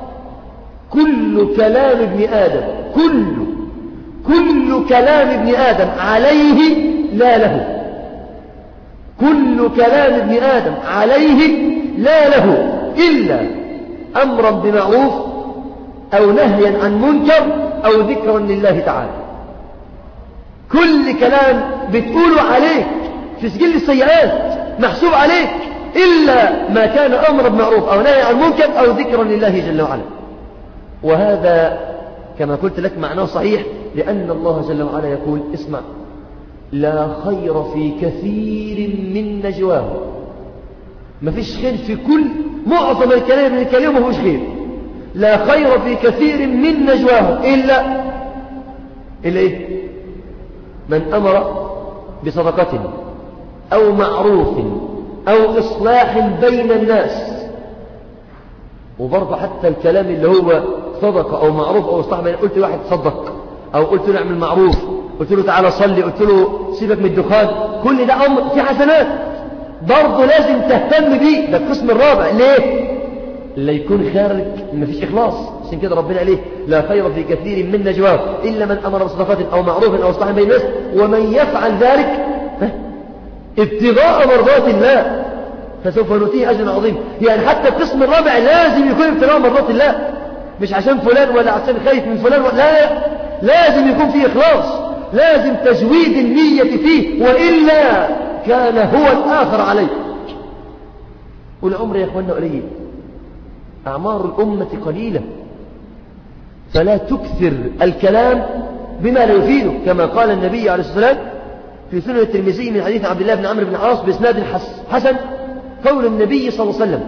كل كلام ابن آدم كل كل كلام ابن آدم عليه لا له كل كلام ابن آدم عليه لا له إلا أمرا بمعروف أو نهيا عن منكر أو ذكرا لله تعالى كل كلام بتقوله عليك في سجل السيئات محسوب عليك إلا ما كان أمر بمعروف أو نهي عن منكر أو ذكرا لله جل وعلا وهذا كما قلت لك معناه صحيح لأن الله جل وعلا يقول اسمع لا خير في كثير من نجواهم ما فيش خير في كل معظم الكلام من الكلام ما فيش خير لا خير في كثير من نجواهم إلا إلا إيه من أمر بصدقة أو معروف أو إصلاح بين الناس وبرضه حتى الكلام اللي هو صدقة أو معروف أو إصلاح بين قلت لواحد صدق أو قلت له اعمل معروف قلت له تعالى صلي قلت له سيبك من الدخان كل ده أمر في حسنات برضه لازم تهتم بيه ده القسم الرابع ليه؟ لا يكون خارج ما فيش إخلاص عشان كده ربنا عليه لا خير في كثير من نجواه إلا من أمر بصدقات أو معروف أو إصلاح بين الناس ومن يفعل ذلك ابتغاء مرضات الله فسوف نؤتيه أجر عظيم يعني حتى القسم الرابع لازم يكون ابتغاء مرضات الله مش عشان فلان ولا عشان خايف من فلان ولا لا لازم يكون فيه إخلاص لازم تجويد النية فيه وإلا كان هو الآخر عليه والعمر يا أخوانا قليل أعمار الأمة قليلة فلا تكثر الكلام بما لا يفيده كما قال النبي عليه الصلاة والسلام في سنة الترمذي من حديث عبد الله بن عمرو بن العاص بإسناد حسن قول النبي صلى الله عليه وسلم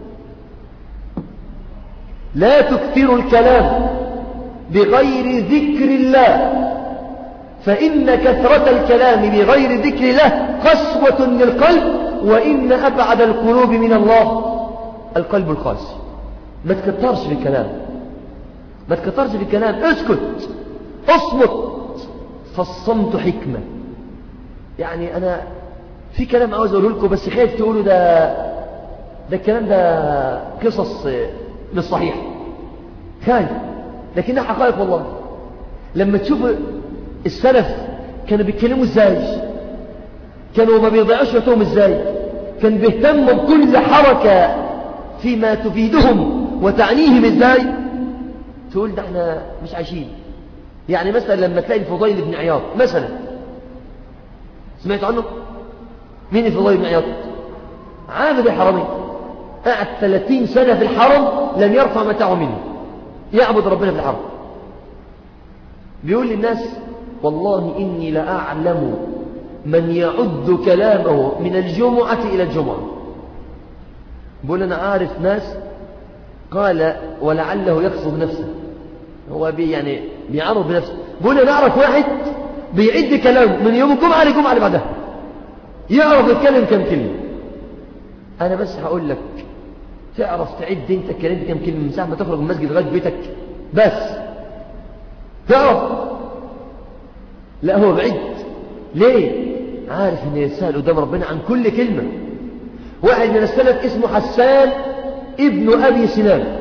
لا تكثر الكلام بغير ذكر الله فإن كثرة الكلام بغير ذكر الله قسوة للقلب وإن أبعد القلوب من الله القلب القاسي ما تكترش في الكلام ما تكترش في الكلام اسكت اصمت فالصمت حكمة يعني أنا في كلام عاوز أقوله لكم بس خايف تقولوا ده ده الكلام ده قصص للصحيح خايف لكنها حقائق والله لما تشوف السلف كانوا بيتكلموا ازاي كانوا ما بيضيعوش وقتهم ازاي كان بيهتموا بكل حركة فيما تفيدهم وتعنيهم ازاي تقول ده احنا مش عايشين يعني مثلا لما تلاقي الفضيل بن عياض مثلا سمعت عنه مين الفضيل بن عياض عابد الحرمين قعد 30 سنة في الحرم لم يرفع متاعه منه يعبد ربنا في الحرم بيقول للناس والله إني لأعلم من يعد كلامه من الجمعة إلى الجمعة بيقول أنا عارف ناس قال ولعله يقصد نفسه هو بي يعني بيعرض بنفسه بيقول أنا أعرف واحد بيعد كلامه من يوم الجمعة للجمعة اللي بعدها يعرف يتكلم كم كلمة أنا بس هقول لك تعرف تعد أنت اتكلمت كم كلمة من ساعة ما تخرج من المسجد لغاية بيتك بس تعرف لا هو بعيد ليه عارف ان يسأل قدام ربنا عن كل كلمة واحد من السلف اسمه حسان ابن أبي سنان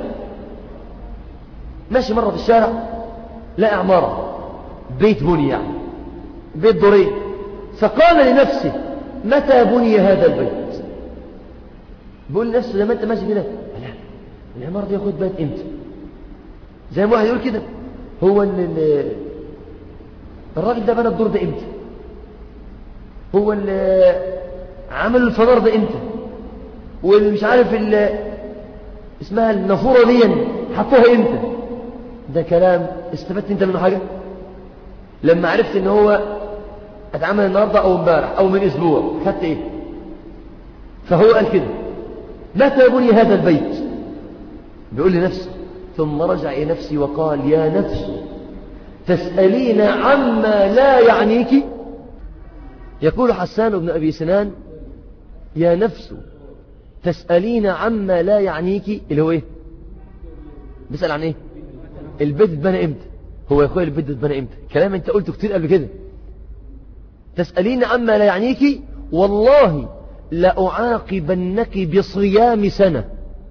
ماشي مرة في الشارع لقى عمارة بيت بني يعني بيت دورين فقال لنفسه متى بني هذا البيت بيقول لنفسه لما انت ماشي كده لا العمارة دي ياخد بيت امتى زي ما واحد يقول كده هو ان الراجل ده بنى الدور ده امتى هو اللي عمل الفنار ده امتى واللي مش عارف اللي اسمها النافوره دي حطوها امتى ده كلام استفدت انت منه حاجه لما عرفت ان هو اتعمل النهارده او امبارح او من اسبوع خدت ايه فهو قال كده متى بني هذا البيت بيقول لنفسه ثم رجع إلى نفسي وقال يا نفس تسألين عما لا يعنيك يقول حسان بن أبي سنان يا نفس تسألين عما لا يعنيك اللي هو ايه بيسأل عن ايه البيت اتبنى امتى هو يا اخويا البيت اتبنى امتى كلام انت قلته كتير قبل كده تسألين عما لا يعنيك والله لأعاقبنك بصيام سنة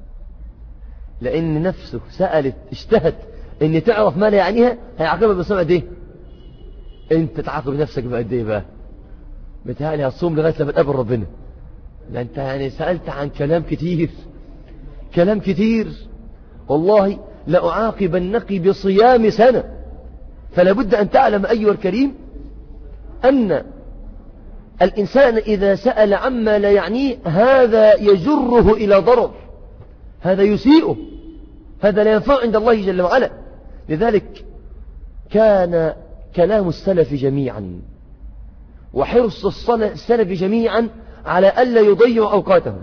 لأن نفسه سألت اشتهت ان تعرف ما لا يعنيها هيعاقبها بصيام قد ايه انت تعاقب نفسك بقد ايه بقى بتهيألي هتصوم لغاية لما تقابل ربنا ده انت يعني سألت عن كلام كتير كلام كتير والله لأعاقبنك بصيام سنة فلا بد أن تعلم أيها الكريم أن الإنسان إذا سأل عما لا يعنيه هذا يجره إلى ضرر هذا يسيئه هذا لا ينفع عند الله جل وعلا لذلك كان كلام السلف جميعا وحرص السلف جميعا على ألا يضيعوا أوقاتهم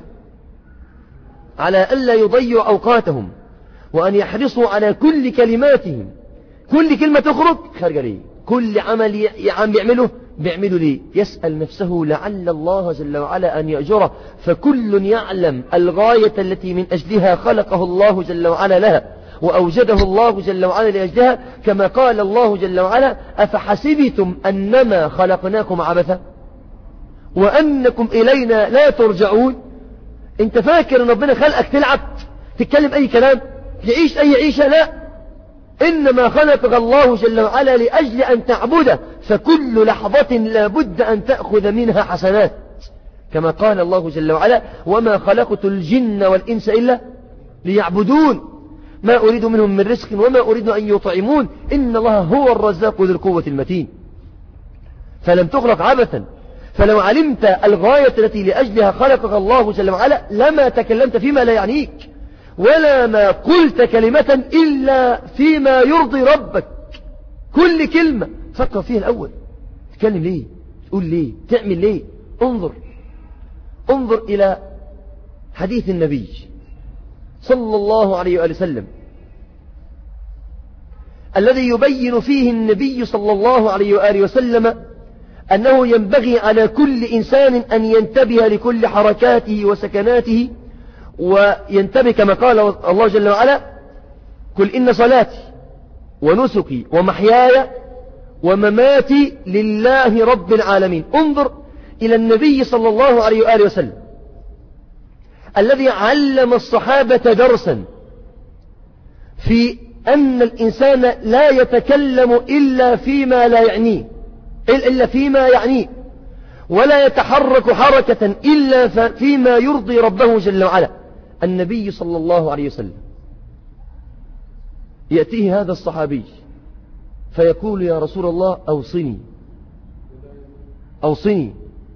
على ألا يضيعوا أوقاتهم وأن يحرصوا على كل كلماتهم كل كلمة تخرج خارجة ليه كل عمل عم يعمله بيعمله ليه يسأل نفسه لعل الله جل وعلا أن يأجره فكل يعلم الغاية التي من أجلها خلقه الله جل وعلا لها وأوجده الله جل وعلا لأجلها كما قال الله جل وعلا أفحسبتم أنما خلقناكم عبثا وأنكم إلينا لا ترجعون انت فاكر ان ربنا خلقك تلعب تتكلم أي كلام تعيش أي عيشة لا إنما خلقك الله جل وعلا لأجل أن تعبده فكل لحظة لابد أن تأخذ منها حسنات كما قال الله جل وعلا وما خلقت الجن والإنس إلا ليعبدون ما أريد منهم من رزق وما أريد أن يطعمون إن الله هو الرزاق ذو القوة المتين فلم تخلق عبثا فلو علمت الغاية التي لأجلها خلقك الله جل وعلا لما تكلمت فيما لا يعنيك ولا ما قلت كلمة إلا فيما يرضي ربك كل كلمة فكر فيها الأول تتكلم ليه تقول ليه تعمل ليه انظر انظر إلى حديث النبي صلى الله عليه وآله وسلم الذي يبين فيه النبي صلى الله عليه وآله وسلم أنه ينبغي على كل إنسان أن ينتبه لكل حركاته وسكناته وينتبه كما قال الله جل وعلا قل إن صلاتي ونسكي ومحياي ومماتي لله رب العالمين انظر إلى النبي صلى الله عليه وآله وسلم الذي علم الصحابة درسا في أن الإنسان لا يتكلم إلا فيما لا يعنيه إلا فيما يعنيه ولا يتحرك حركة إلا فيما يرضي ربه جل وعلا النبي صلى الله عليه وسلم يأتيه هذا الصحابي فيقول يا رسول الله أوصني أوصني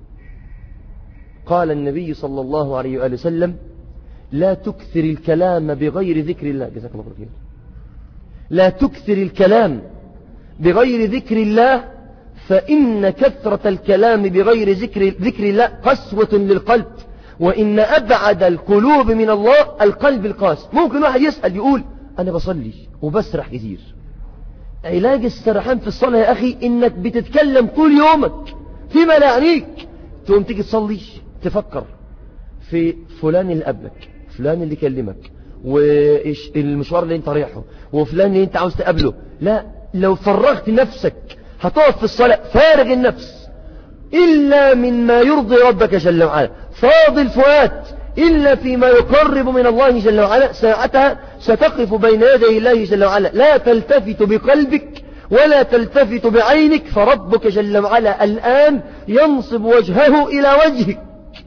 قال النبي صلى الله عليه وآله وسلم لا تكثر الكلام بغير ذكر الله جزاك الله خير لا تكثر الكلام بغير ذكر الله فإن كثرة الكلام بغير ذكر, ذكر الله قسوة للقلب وإن أبعد القلوب من الله القلب القاس ممكن واحد يسأل يقول أنا بصلي وبسرح كثير علاج السرحان في الصلاة يا أخي إنك بتتكلم طول يومك فيما لا يعنيك تقوم تيجي تصلي تفكر في فلان اللي قبلك فلان اللي كلمك والمشوار اللي انت رايحه وفلان اللي انت عاوز تقابله لا لو فرغت نفسك هتقف في الصلاة فارغ النفس إلا مما يرضي ربك جل وعلا فاضي الفؤاد إلا فيما يقرب من الله جل وعلا ساعتها ستقف بين يدي الله جل وعلا لا تلتفت بقلبك ولا تلتفت بعينك فربك جل وعلا الآن ينصب وجهه إلى وجهك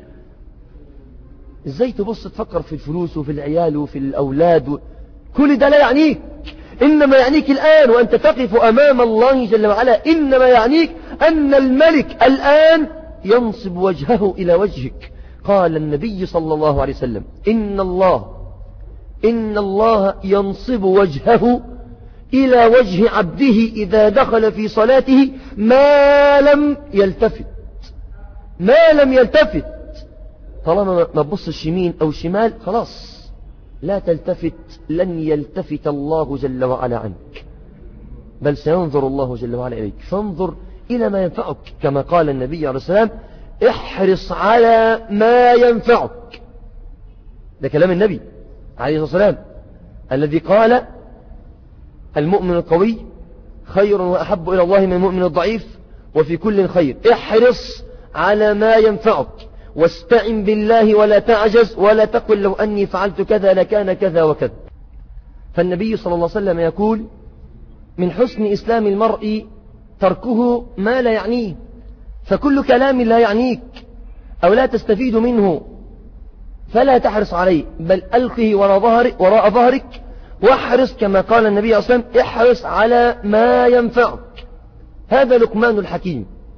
ازاي تبص تفكر في الفلوس وفي العيال وفي الأولاد و... كل ده لا يعنيك إنما يعنيك الآن وأنت تقف أمام الله جل وعلا إنما يعنيك أن الملك الآن ينصب وجهه إلى وجهك قال النبي صلى الله عليه وسلم إن الله إن الله ينصب وجهه إلى وجه عبده إذا دخل في صلاته ما لم يلتفت ما لم يلتفت طالما ما تبصش يمين أو شمال خلاص لا تلتفت لن يلتفت الله جل وعلا عنك بل سينظر الله جل وعلا إليك فانظر إلى ما ينفعك كما قال النبي عليه السلام احرص على ما ينفعك ده كلام النبي عليه الصلاة والسلام الذي قال المؤمن القوي خير وأحب إلى الله من المؤمن الضعيف وفي كل خير احرص على ما ينفعك واستعن بالله ولا تعجز ولا تقل لو أني فعلت كذا لكان كذا وكذا فالنبي صلى الله عليه وسلم يقول من حسن إسلام المرء تركه ما لا يعنيه فكل كلام لا يعنيك أو لا تستفيد منه فلا تحرص عليه بل ألقه وراء ظهرك, وراء ظهرك واحرص كما قال النبي صلى الله عليه وسلم احرص على ما ينفعك هذا لقمان الحكيم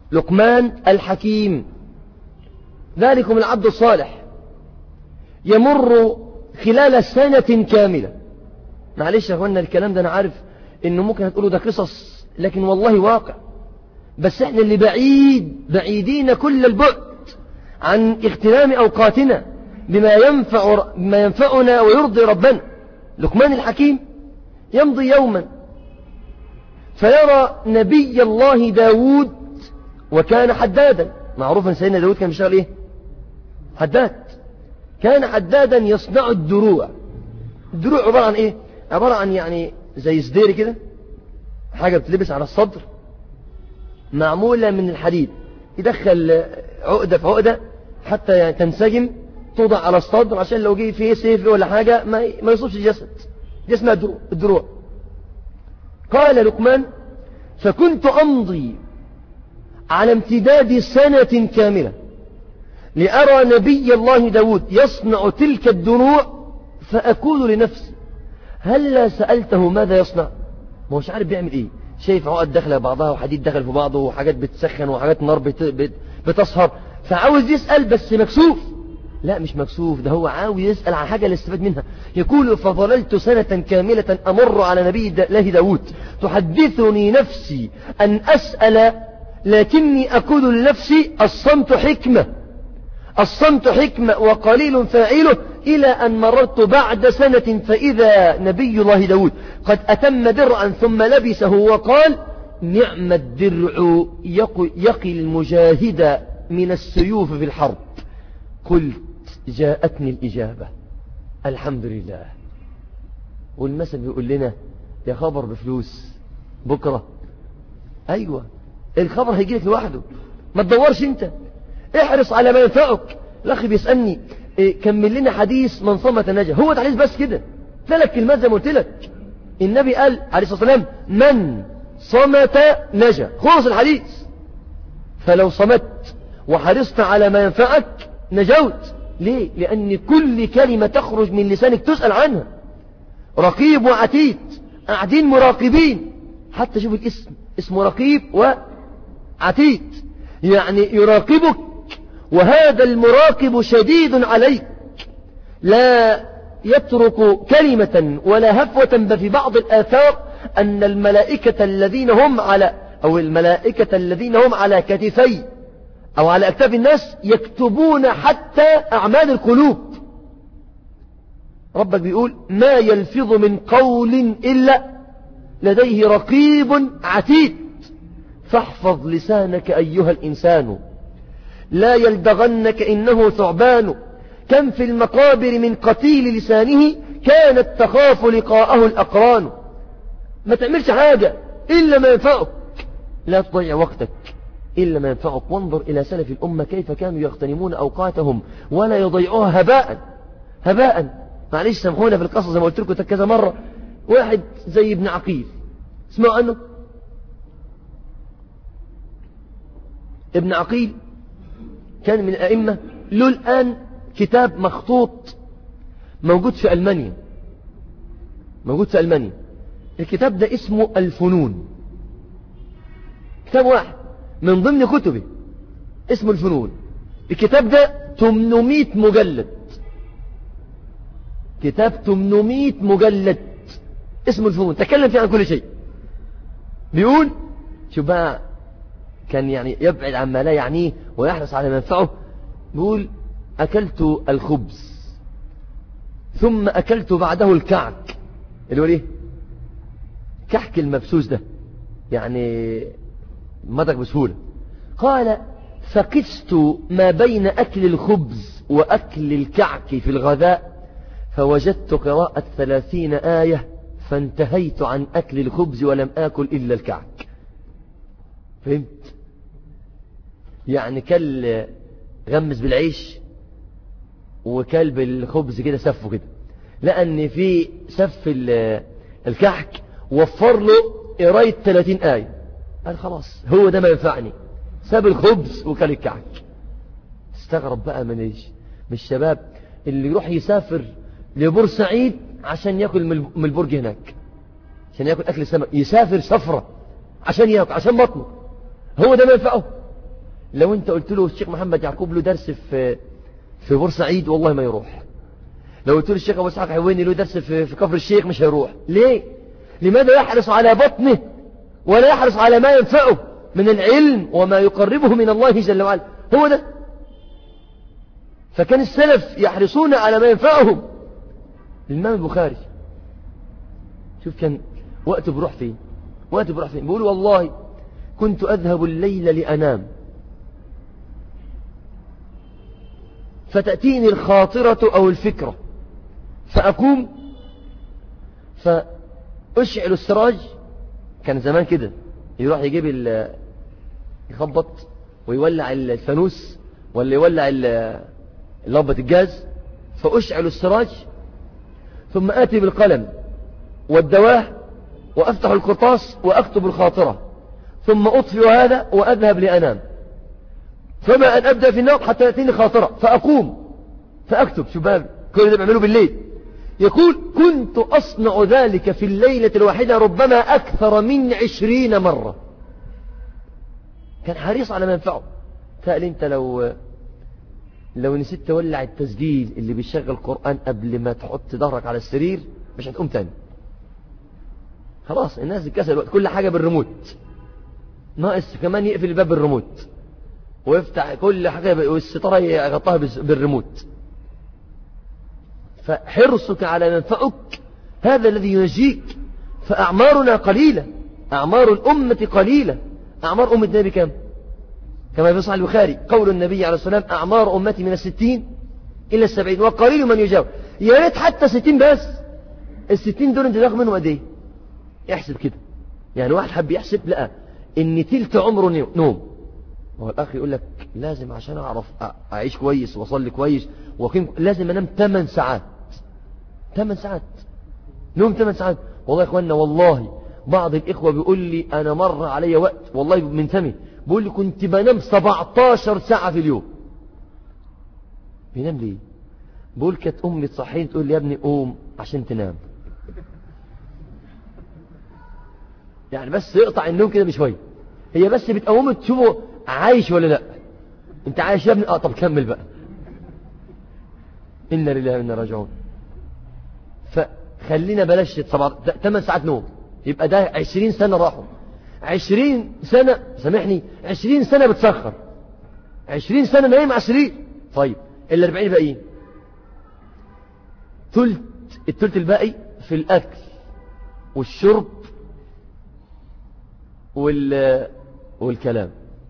لقمان الحكيم ذلكم العبد الصالح يمر خلال سنة كاملة معلش يا اخوانا الكلام ده انا عارف انه ممكن هتقولوا ده قصص لكن والله واقع بس احنا اللي بعيد بعيدين كل البعد عن اغتنام اوقاتنا بما ينفع بما ينفعنا ويرضي ربنا لقمان الحكيم يمضي يوما فيرى نبي الله داود وكان حدادا معروف ان سيدنا داود كان بيشتغل ايه حداد كان حدادا يصنع الدروع الدروع عبارة عن ايه عبارة عن يعني زي سدير كده حاجة بتلبس على الصدر معمولة من الحديد يدخل عقدة في عقدة حتى يعني تنسجم توضع على الصدر عشان لو جه فيه سيف ولا حاجة ما ما يصيبش الجسد دي اسمها الدروع, الدروع قال لقمان فكنت أمضي على امتداد سنة كاملة لأرى نبي الله داود يصنع تلك الدروع فأقول لنفسي هل سألته ماذا يصنع ما هوش عارف بيعمل ايه شايف عقد داخله بعضها وحديد دخل في بعضه وحاجات بتسخن وحاجات نار بت... بت... بتصهر فعاوز يسأل بس مكسوف لا مش مكسوف ده هو عاوز يسأل عن حاجة اللي استفاد منها يقول فظللت سنة كاملة أمر على نبي الله داود تحدثني نفسي أن أسأل لكني أقول لنفسي الصمت حكمة الصمت حكمة وقليل فاعله إلى أن مررت بعد سنة فإذا نبي الله داود قد أتم درعا ثم لبسه وقال نعم الدرع يقي المجاهد من السيوف في الحرب قلت جاءتني الإجابة الحمد لله والمثل بيقول لنا يا خبر بفلوس بكرة أيوة الخبر هيجيلك لوحده ما تدورش انت احرص على ما ينفعك الاخ بيسألني إيه كمل لنا حديث من صمت نجا هو الحديث بس كده ثلاث كلمات زي ما قلت لك النبي قال عليه الصلاة والسلام من صمت نجا خلص الحديث فلو صمت وحرصت على ما ينفعك نجوت ليه لأن كل كلمة تخرج من لسانك تسأل عنها رقيب وعتيد قاعدين مراقبين حتى شوف الاسم اسمه رقيب وعتيد يعني يراقبك وهذا المراقب شديد عليك لا يترك كلمة ولا هفوة بل في بعض الآثار أن الملائكة الذين هم على أو الملائكة الذين هم على كتفي أو على أكتاف الناس يكتبون حتى أعمال القلوب ربك بيقول ما يلفظ من قول إلا لديه رقيب عتيد فاحفظ لسانك أيها الإنسان لا يلدغنك إنه ثعبان كم في المقابر من قتيل لسانه كانت تخاف لقاءه الأقران ما تعملش حاجة إلا ما ينفعك لا تضيع وقتك إلا ما ينفعك وانظر إلى سلف الأمة كيف كانوا يغتنمون أوقاتهم ولا يضيعوها هباء هباء معلش سامحونا في القصة زي ما قلت لكم كذا مرة واحد زي ابن عقيل اسمعوا عنه ابن عقيل كان من الأئمة له الآن كتاب مخطوط موجود في ألمانيا موجود في ألمانيا الكتاب ده اسمه الفنون كتاب واحد من ضمن كتبه اسمه الفنون الكتاب ده 800 مجلد كتاب 800 مجلد اسمه الفنون تكلم فيه عن كل شيء بيقول شوف بقى كان يعني يبعد عما لا يعنيه ويحرص على منفعه بيقول أكلت الخبز ثم أكلت بعده الكعك اللي هو ايه كحك المبسوس ده يعني مضغ بسهولة قال فقست ما بين أكل الخبز وأكل الكعك في الغذاء فوجدت قراءة ثلاثين آية فانتهيت عن أكل الخبز ولم آكل إلا الكعك فهمت يعني كل غمس بالعيش وكل بالخبز كده سفه كده لأن في سف الكحك وفر له قراية 30 آية قال خلاص هو ده ما ينفعني ساب الخبز وكل الكعك استغرب بقى من ايش من الشباب اللي يروح يسافر لبورسعيد عشان ياكل من البرج هناك عشان ياكل اكل السمك يسافر سفرة عشان ياكل عشان بطنه هو ده ما ينفعه لو انت قلت له الشيخ محمد يعقوب له درس في في بورسعيد والله ما يروح لو قلت له الشيخ ابو اسحاق حويني له درس في في كفر الشيخ مش هيروح ليه لماذا يحرص على بطنه ولا يحرص على ما ينفعه من العلم وما يقربه من الله جل وعلا هو ده فكان السلف يحرصون على ما ينفعهم الإمام البخاري شوف كان وقته بروح فين وقته بروح فين بيقول والله كنت أذهب الليل لأنام فتأتيني الخاطرة أو الفكرة فأقوم فأشعل السراج كان زمان كده يروح يجيب يخبط ويولع الفانوس ولا يولع لمبة الجاز فأشعل السراج ثم آتي بالقلم والدواه وأفتح القرطاس وأكتب الخاطرة ثم أطفئ هذا وأذهب لأنام فما أن أبدأ في النوم حتى يأتيني خاطرة فأقوم فأكتب شباب كل ده بعمله بالليل يقول كنت أصنع ذلك في الليلة الواحدة ربما أكثر من عشرين مرة كان حريص على منفعه تقل انت لو لو نسيت تولع التسجيل اللي بيشغل قرآن قبل ما تحط ظهرك على السرير مش هتقوم تاني خلاص الناس اتكسر كل حاجة بالريموت ناقص كمان يقفل الباب بالريموت ويفتح كل حاجة والستارة يغطاها بالريموت فحرصك على منفعك هذا الذي ينجيك فأعمارنا قليلة أعمار الأمة قليلة أعمار أمة النبي كم كما في صحيح البخاري قول النبي عليه الصلاة والسلام أعمار أمتي من الستين إلى السبعين وقليل من يجاوب يا ريت حتى ستين بس الستين دول انت تاخد منهم قد ايه احسب كده يعني واحد حب يحسب لقى ان تلت عمره نوم هو الاخ يقول لك لازم عشان اعرف اعيش كويس واصلي كويس وقيم لازم انام 8 ساعات 8 ساعات نوم 8 ساعات والله يا اخوانا والله بعض الاخوه بيقول لي انا مر علي وقت والله من فمي بيقول لي كنت بنام 17 ساعه في اليوم بينام ليه بقول كانت امي تصحيني تقول لي يا ابني قوم عشان تنام يعني بس يقطع النوم كده بشويه هي بس بتقومه تشوفه عايش ولا لا انت عايش يا ابني اه طب كمل بقى إنا لله وإنا راجعون فخلينا بلاش 8 ساعات نوم يبقى ده 20 سنة راحوا 20 سنة سامحني 20 سنة بتسخر 20 سنة نايم على السرير طيب ال 40 باقيين ثلث الثلث الباقي في الأكل والشرب وال والكلام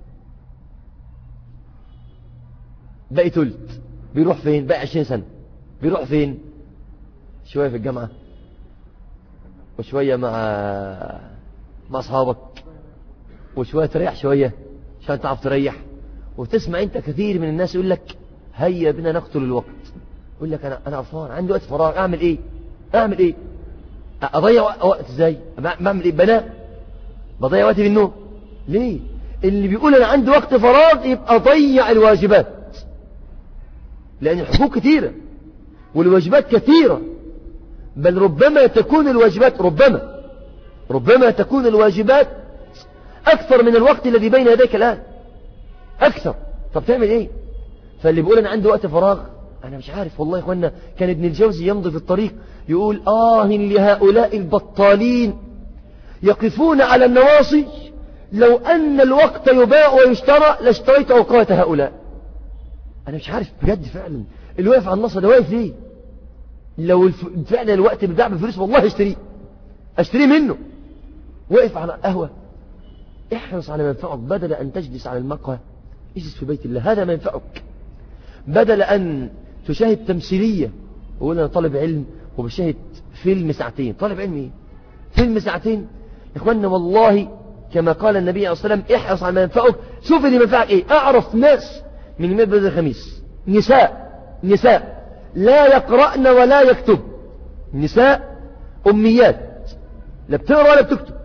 باقي ثلث بيروح فين باقي 20 سنة بيروح فين شوية في الجامعة وشوية مع مع أصحابك وشوية تريح شوية عشان تعرف تريح وتسمع أنت كثير من الناس يقول لك هيا بنا نقتل الوقت يقول لك أنا أنا عفان عندي وقت فراغ أعمل إيه أعمل إيه أضيع وقت إزاي بعمل إيه بنام بضيع وقتي بالنوم ليه اللي بيقول أنا عندي وقت فراغ يبقى ضيع الواجبات لأن الحقوق كثيرة والواجبات كثيرة بل ربما تكون الواجبات ربما ربما تكون الواجبات أكثر من الوقت الذي بين يديك الآن أكثر طب تعمل إيه فاللي بيقول أنا عندي وقت فراغ أنا مش عارف والله يا إخوانا كان ابن الجوزي يمضي في الطريق يقول آه لهؤلاء البطالين يقفون على النواصي لو أن الوقت يباع ويشترى لاشتريت أوقات هؤلاء أنا مش عارف بجد فعلا اللي واقف على النصر ده واقف ليه لو الف... فعلا الوقت بتاع بفلوس والله اشتريه اشتريه منه واقف على قهوة احرص على منفعك بدل أن تجلس على المقهى اجلس في بيت الله هذا ما ينفعك بدل أن تشاهد تمثيلية وقول أنا طالب علم وبشاهد فيلم ساعتين طالب علم ايه فيلم ساعتين إخواننا والله كما قال النبي عليه الصلاة والسلام احرص على ما ينفعك شوف اللي ينفعك ايه اعرف ناس من يومين بدر الخميس نساء نساء لا يقرأن ولا يكتب نساء أميات لا بتقرأ ولا بتكتب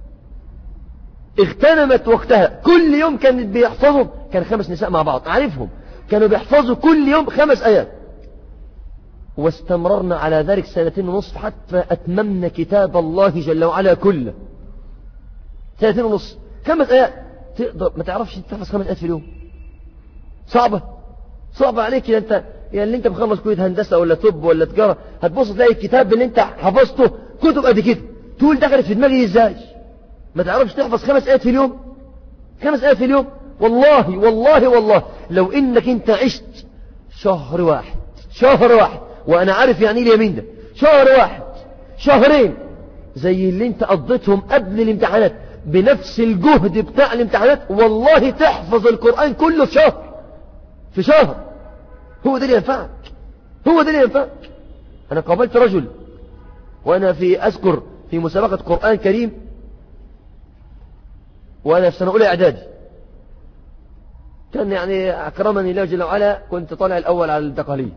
اغتنمت وقتها كل يوم كانت بيحفظوا كان خمس نساء مع بعض أعرفهم كانوا بيحفظوا كل يوم خمس آيات واستمررنا على ذلك سنتين ونصف حتى أتممنا كتاب الله جل وعلا كله سنتين ونصف خمس آيات تقدر ما تعرفش تحفظ خمس آيات في اليوم صعبة صعبة عليك يا انت يعني اللي انت مخلص كلية هندسة ولا طب ولا تجارة هتبص تلاقي الكتاب اللي انت حفظته كتب قد كده تقول دخلت في دماغي ازاي ما تعرفش تحفظ خمس ايات في اليوم خمس ايات في اليوم والله والله والله لو انك انت عشت شهر واحد شهر واحد وانا عارف يعني ايه اليمين ده شهر واحد شهرين زي اللي انت قضيتهم قبل الامتحانات بنفس الجهد بتاع الامتحانات والله تحفظ القرآن كله في شهر في شهر هو ده اللي ينفعك هو ده اللي ينفعك أنا قابلت رجل وأنا في أذكر في مسابقة قرآن كريم وأنا في سنة أولى إعدادي كان يعني أكرمني الله جل وعلا كنت طالع الأول على الدقالية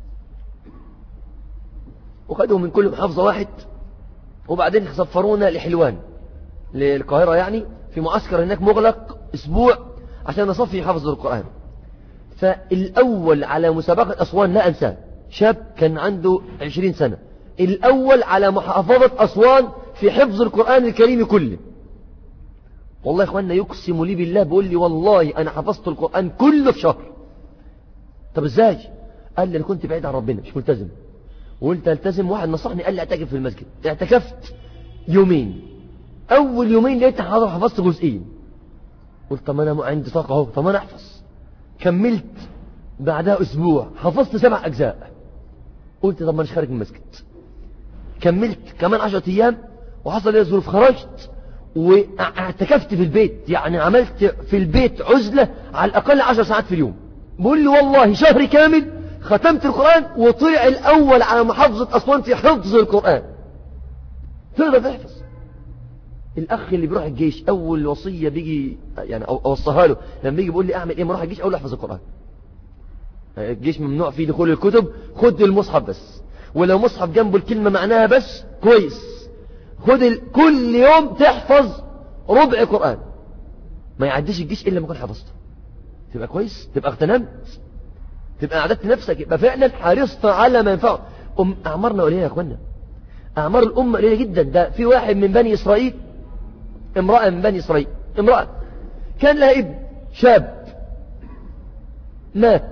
وخدوا من كل محافظة واحد وبعدين سفرونا لحلوان للقاهرة يعني في معسكر هناك مغلق أسبوع عشان نصفي حفظ القرآن فالأول على مسابقة أسوان لا أنساه شاب كان عنده عشرين سنة الأول على محافظة أسوان في حفظ القرآن الكريم كله والله يا إخواننا يقسم لي بالله بيقول لي والله أنا حفظت القرآن كله في شهر طب إزاي قال لي أنا كنت بعيد عن ربنا مش ملتزم وقلت التزم واحد نصحني قال لي اعتكف في المسجد اعتكفت يومين اول يومين لقيت حفظت جزئين قلت طب انا عندي طاقه اهو طب انا احفظ كملت بعدها اسبوع حفظت سبع اجزاء قلت طب ما انا خارج من المسجد كملت كمان عشرة ايام وحصل لي ظروف خرجت واعتكفت في البيت يعني عملت في البيت عزلة على الأقل عشر ساعات في اليوم بقول لي والله شهر كامل ختمت القرآن وطلع الأول على محافظة أسوان في حفظ القرآن تقدر تحفظ الأخ اللي بيروح الجيش أول وصية بيجي يعني أوصيها له لما بيجي بيقول لي أعمل إيه ما أروح الجيش أقول له أحفظ القرآن الجيش ممنوع فيه دخول الكتب خد المصحف بس ولو مصحف جنبه الكلمة معناها بس كويس خد ال... كل يوم تحفظ ربع قرآن ما يعديش الجيش إلا ما كنت حفظته تبقى كويس تبقى اغتنمت تبقى أعددت نفسك يبقى فعلا حرصت على ما ينفعه أم أعمارنا قليلة يا أخوانا أعمار الأمة قليلة جدا ده في واحد من بني إسرائيل امرأة من بني إسرائيل امرأة كان لها ابن شاب مات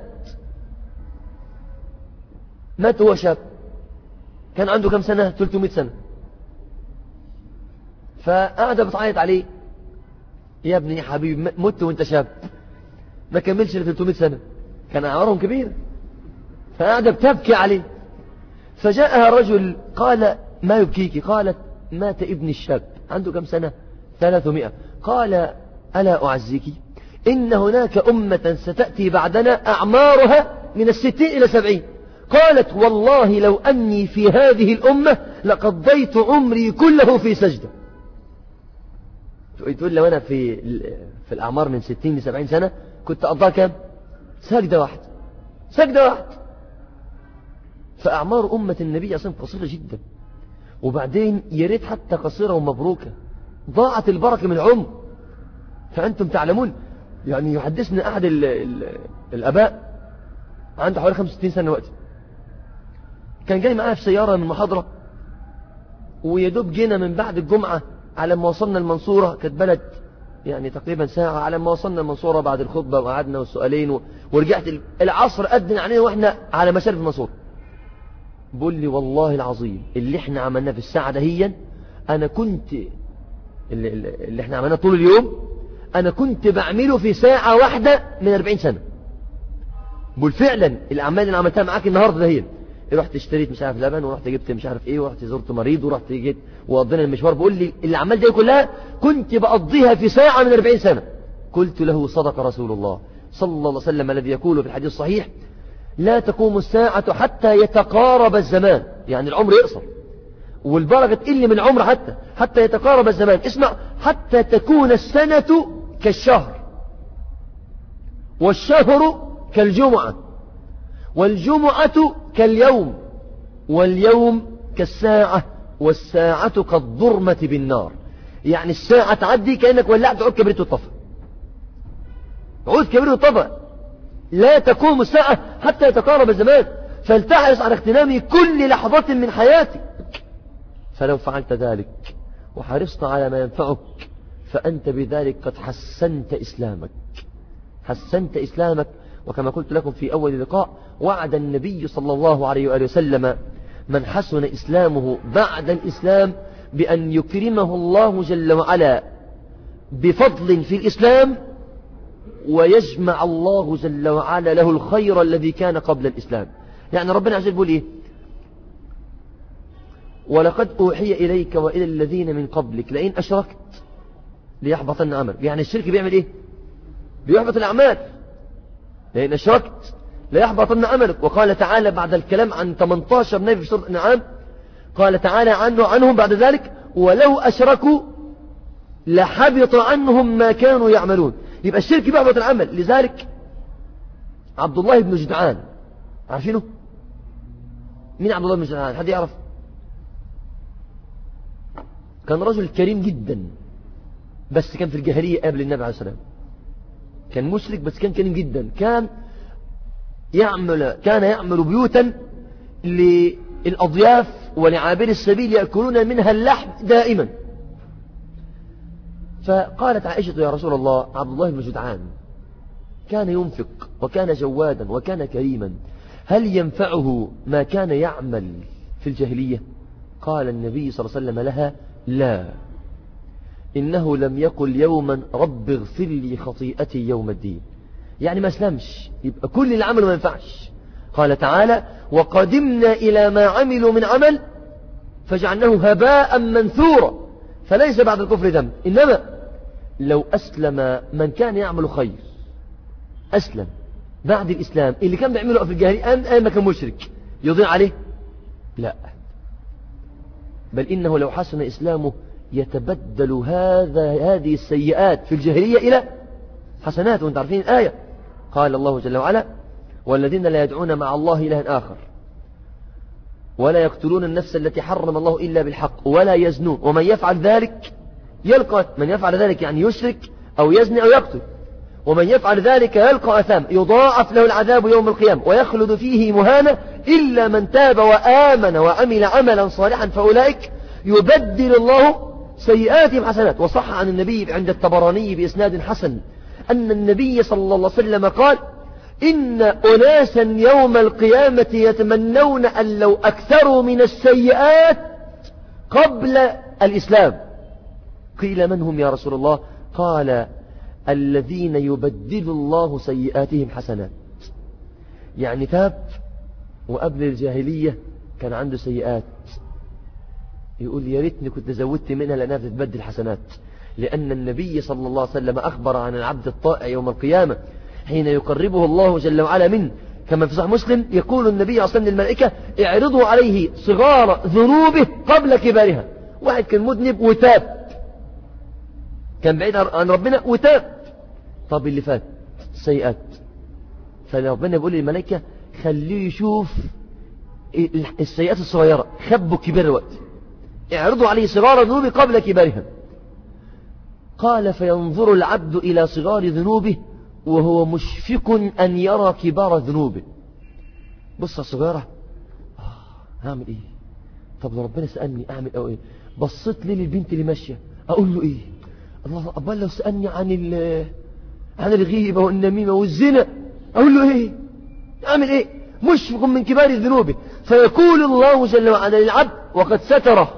مات هو شاب كان عنده كم سنة 300 سنة فقاعدة بتعيط عليه يا ابني يا حبيبي مت وانت شاب ما كملش ل 300 سنة كان أعمارهم كبيرة فقاعدة بتبكي عليه فجاءها رجل قال ما يبكيك قالت مات ابني الشاب عنده كم سنة ثلاثمائة قال ألا أعزيك إن هناك أمة ستأتي بعدنا أعمارها من الستين إلى سبعين قالت والله لو أني في هذه الأمة لقضيت عمري كله في سجدة تقول لو أنا في في الأعمار من ستين لسبعين سنة كنت أقضى كم سجدة واحدة سجدة واحدة فأعمار أمة النبي أصلا قصيرة جدا وبعدين يا ريت حتى قصيرة ومبروكة ضاعت البركة من العمر فأنتم تعلمون يعني يحدثنا أحد ال ال الأباء عنده حوالي 65 سنة وقت كان جاي معاه في سيارة من محاضرة ويدوب جينا من بعد الجمعة على ما وصلنا المنصورة كانت بلد يعني تقريبا ساعة على ما وصلنا المنصورة بعد الخطبة وقعدنا والسؤالين و... ورجعت العصر أدن علينا وإحنا على مشارف المنصورة بقول لي والله العظيم اللي احنا عملناه في الساعة دهيا أنا كنت اللي, اللي احنا عملناه طول اليوم أنا كنت بعمله في ساعة واحدة من 40 سنة بقول فعلا الأعمال اللي عملتها معاك النهاردة دهيا رحت اشتريت مش عارف لبن ورحت جبت مش عارف ايه ورحت زرت مريض ورحت جيت وقضينا المشوار بقول لي الاعمال دي كلها كنت بقضيها في ساعة من 40 سنة قلت له صدق رسول الله صلى الله عليه وسلم الذي يقول في الحديث الصحيح لا تقوم الساعة حتى يتقارب الزمان يعني العمر يقصر والبركة تقل من العمر حتى حتى يتقارب الزمان اسمع حتى تكون السنة كالشهر والشهر كالجمعة والجمعة كاليوم واليوم كالساعة والساعة كالضرمة بالنار يعني الساعة تعدي كأنك ولعت عود كبريت وطفى عود كبريت وطفى لا تقوم الساعة حتى يتقارب الزمان فلتحرص على اغتنام كل لحظة من حياتك فلو فعلت ذلك وحرصت على ما ينفعك فأنت بذلك قد حسنت إسلامك حسنت إسلامك وكما قلت لكم في أول لقاء وعد النبي صلى الله عليه وآله وسلم من حسن إسلامه بعد الإسلام بأن يكرمه الله جل وعلا بفضل في الإسلام ويجمع الله جل وعلا له الخير الذي كان قبل الإسلام يعني ربنا عز وجل يقول إيه ولقد أوحي إليك وإلى الذين من قبلك لئن أشركت ليحبطن عملك يعني الشرك بيعمل إيه بيحبط الأعمال لئن أشركت ليحبطن عملك وقال تعالى بعد الكلام عن 18 نبي في سورة النعام قال تعالى عنه عنهم بعد ذلك ولو أشركوا لحبط عنهم ما كانوا يعملون يبقى الشرك بيحبط العمل لذلك عبد الله بن جدعان عارفينه مين عبد الله بن جدعان حد يعرف كان رجل كريم جدا بس كان في الجاهلية قبل النبي عليه السلام كان مشرك بس كان كريم جدا كان يعمل كان يعمل بيوتا للأضياف ولعابر السبيل يأكلون منها اللحم دائما فقالت عائشة يا رسول الله عبد الله بن جدعان كان ينفق وكان جوادا وكان كريما هل ينفعه ما كان يعمل في الجاهلية قال النبي صلى الله عليه وسلم لها لا إنه لم يقل يوما رب اغفر لي خطيئتي يوم الدين يعني ما اسلمش يبقى كل اللي عمله ما ينفعش قال تعالى وقدمنا إلى ما عملوا من عمل فجعلناه هباء منثورا فليس بعد الكفر ذنب إنما لو أسلم من كان يعمل خير أسلم بعد الإسلام اللي كان بيعمله في الجاهلية أي ما كان مشرك يضيع عليه لا بل إنه لو حسن إسلامه يتبدل هذا هذه السيئات في الجاهلية إلى حسنات وانت عارفين الآية قال الله جل وعلا والذين لا يدعون مع الله إلها آخر ولا يقتلون النفس التي حرم الله إلا بالحق ولا يزنون ومن يفعل ذلك يلقى من يفعل ذلك يعني يشرك أو يزني أو يقتل ومن يفعل ذلك يلقى أثام يضاعف له العذاب يوم القيامة ويخلد فيه مهانة إلا من تاب وآمن وعمل عملا صالحا فأولئك يبدل الله سيئاتهم حسنات وصح عن النبي عند الطبراني بإسناد حسن أن النبي صلى الله عليه وسلم قال إن أناسا يوم القيامة يتمنون أن لو أكثروا من السيئات قبل الإسلام قيل من هم يا رسول الله قال الذين يبدل الله سيئاتهم حسنات يعني تاب وقبل الجاهلية كان عنده سيئات يقول يا ريتني كنت زودت منها لأنها بتتبدل حسنات لأن النبي صلى الله عليه وسلم أخبر عن العبد الطائع يوم القيامة حين يقربه الله جل وعلا منه كما في صحيح مسلم يقول النبي صلى الله الملائكة اعرضوا عليه صغار ذنوبه قبل كبارها واحد كان مذنب وتاب كان بعيد عن ربنا وتاب طب اللي فات السيئات فربنا بيقول للملائكة خليه يشوف السيئات الصغيرة خبوا كبير الوقت اعرضوا عليه صغار ذنوب قبل كبارها قال فينظر العبد إلى صغار ذنوبه وهو مشفق أن يرى كبار ذنوبه بص الصغيرة آه هعمل إيه طب لو ربنا سألني أعمل أو إيه بصيت لي للبنت اللي ماشية أقول له إيه الله أبال لو سألني عن عن الغيبة والنميمة والزنا أقول له إيه أعمل إيه مشفق من كبار ذنوبه فيقول الله جل وعلا للعبد وقد ستره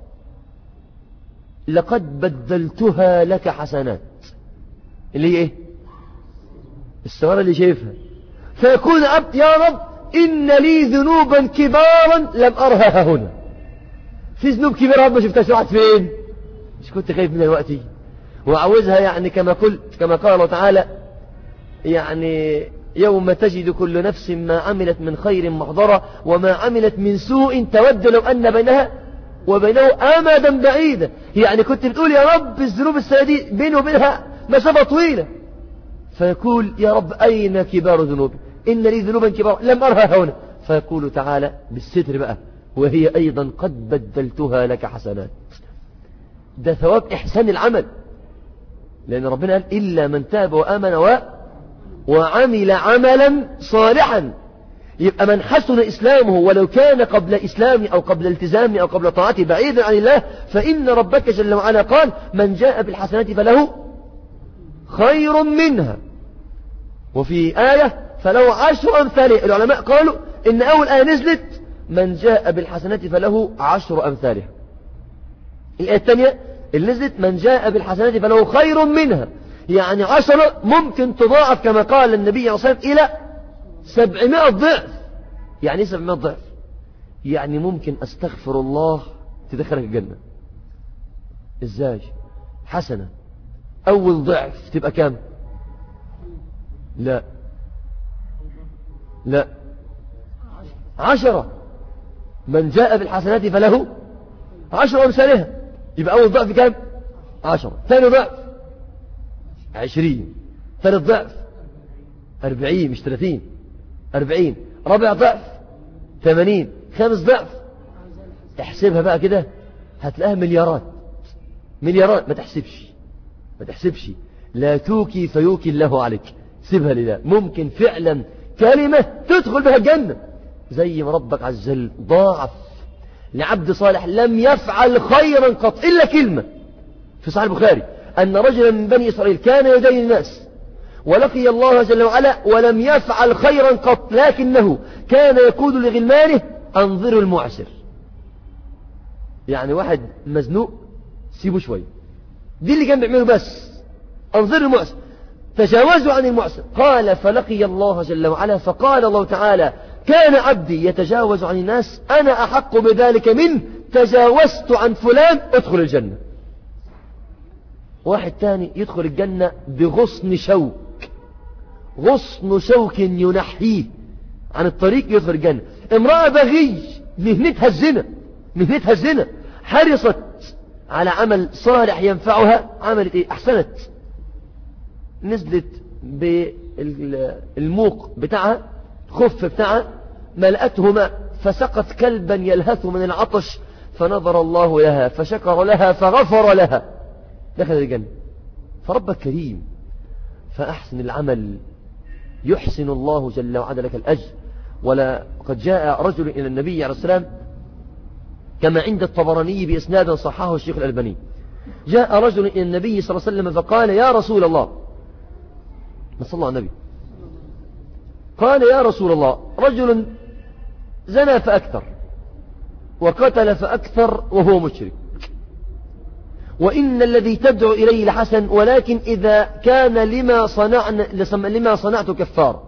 لقد بدلتها لك حسنات اللي هي ايه السوارة اللي شايفها فيقول عبد يا رب إن لي ذنوبا كبارا لم أرها هنا في ذنوب كبيرة ما شفتها راحت فين مش كنت خايف من الوقت وعاوزها يعني كما قلت كما قال الله تعالى يعني يوم تجد كل نفس ما عملت من خير محضرة وما عملت من سوء تود لو أن بينها وبينه أمدا بعيدا يعني كنت بتقول يا رب الذنوب السنة دي بينه وبينها مسافة طويلة فيقول يا رب أين كبار ذنوبي إن لي ذنوبا كبار لم أرها هنا فيقول تعالى بالستر بقى وهي أيضا قد بدلتها لك حسنات ده ثواب إحسان العمل لأن ربنا قال إلا من تاب وآمن و... وعمل عملا صالحا يبقى من حسن إسلامه ولو كان قبل إسلامه أو قبل التزامه أو قبل طاعته بعيدا عن الله فإن ربك جل وعلا قال من جاء بالحسنات فله خير منها وفي آية فله عشر أمثالها العلماء قالوا إن أول آية نزلت من جاء بالحسنات فله عشر أمثالها الآية الثانية اللي نزلت من جاء بالحسنات فله خير منها يعني عشرة ممكن تضاعف كما قال النبي عليه الصلاة والسلام إلى سبعمائة ضعف يعني ايه سبعمائة ضعف يعني ممكن أستغفر الله تدخلك الجنة إزاي حسنة أول ضعف تبقى كام لا لا عشرة من جاء بالحسنات فله عشر أمثالها يبقى أول ضعف كام عشرة ثاني ضعف عشرين ثالث ضعف أربعين مش ثلاثين أربعين رابع ضعف ثمانين خامس ضعف احسبها بقى كده هتلاقيها مليارات مليارات ما تحسبش ما تحسبش لا توكي فيوكي الله عليك سيبها لله ممكن فعلا كلمة تدخل بها الجنة زي ما ربك عز وجل ضاعف لعبد صالح لم يفعل خيرا قط إلا كلمة في صحيح البخاري أن رجلا من بني إسرائيل كان يدين الناس ولقي الله جل وعلا ولم يفعل خيرا قط لكنه كان يقول لغلمانه أنظروا المعسر يعني واحد مزنوق سيبه شوية دي اللي كان بيعمله بس أنظروا المعسر تجاوزوا عن المعسر قال فلقي الله جل وعلا فقال الله تعالى كان عبدي يتجاوز عن الناس أنا أحق بذلك منه تجاوزت عن فلان ادخل الجنة واحد تاني يدخل الجنة بغصن شوك غصن شوك ينحيه عن الطريق يدخل الجنة امرأة بغي مهنتها الزنا مهنتها الزنا حرصت على عمل صالح ينفعها عملت ايه احسنت نزلت بالموق بتاعها خف بتاعها ملأته ماء فسقت كلبا يلهث من العطش فنظر الله لها فشكر لها فغفر لها دخل الجنة فربك كريم فأحسن العمل يحسن الله جل وعلا لك الأجر ولا قد جاء رجل إلى النبي عليه السلام كما عند الطبراني بإسناد صححه الشيخ الألباني جاء رجل إلى النبي صلى الله عليه وسلم فقال يا رسول الله ما صلى على النبي قال يا رسول الله رجل زنى فأكثر وقتل فأكثر وهو مشرك وإن الذي تدعو إليه لحسن ولكن إذا كان لما, صنعنا لما صنعت كفار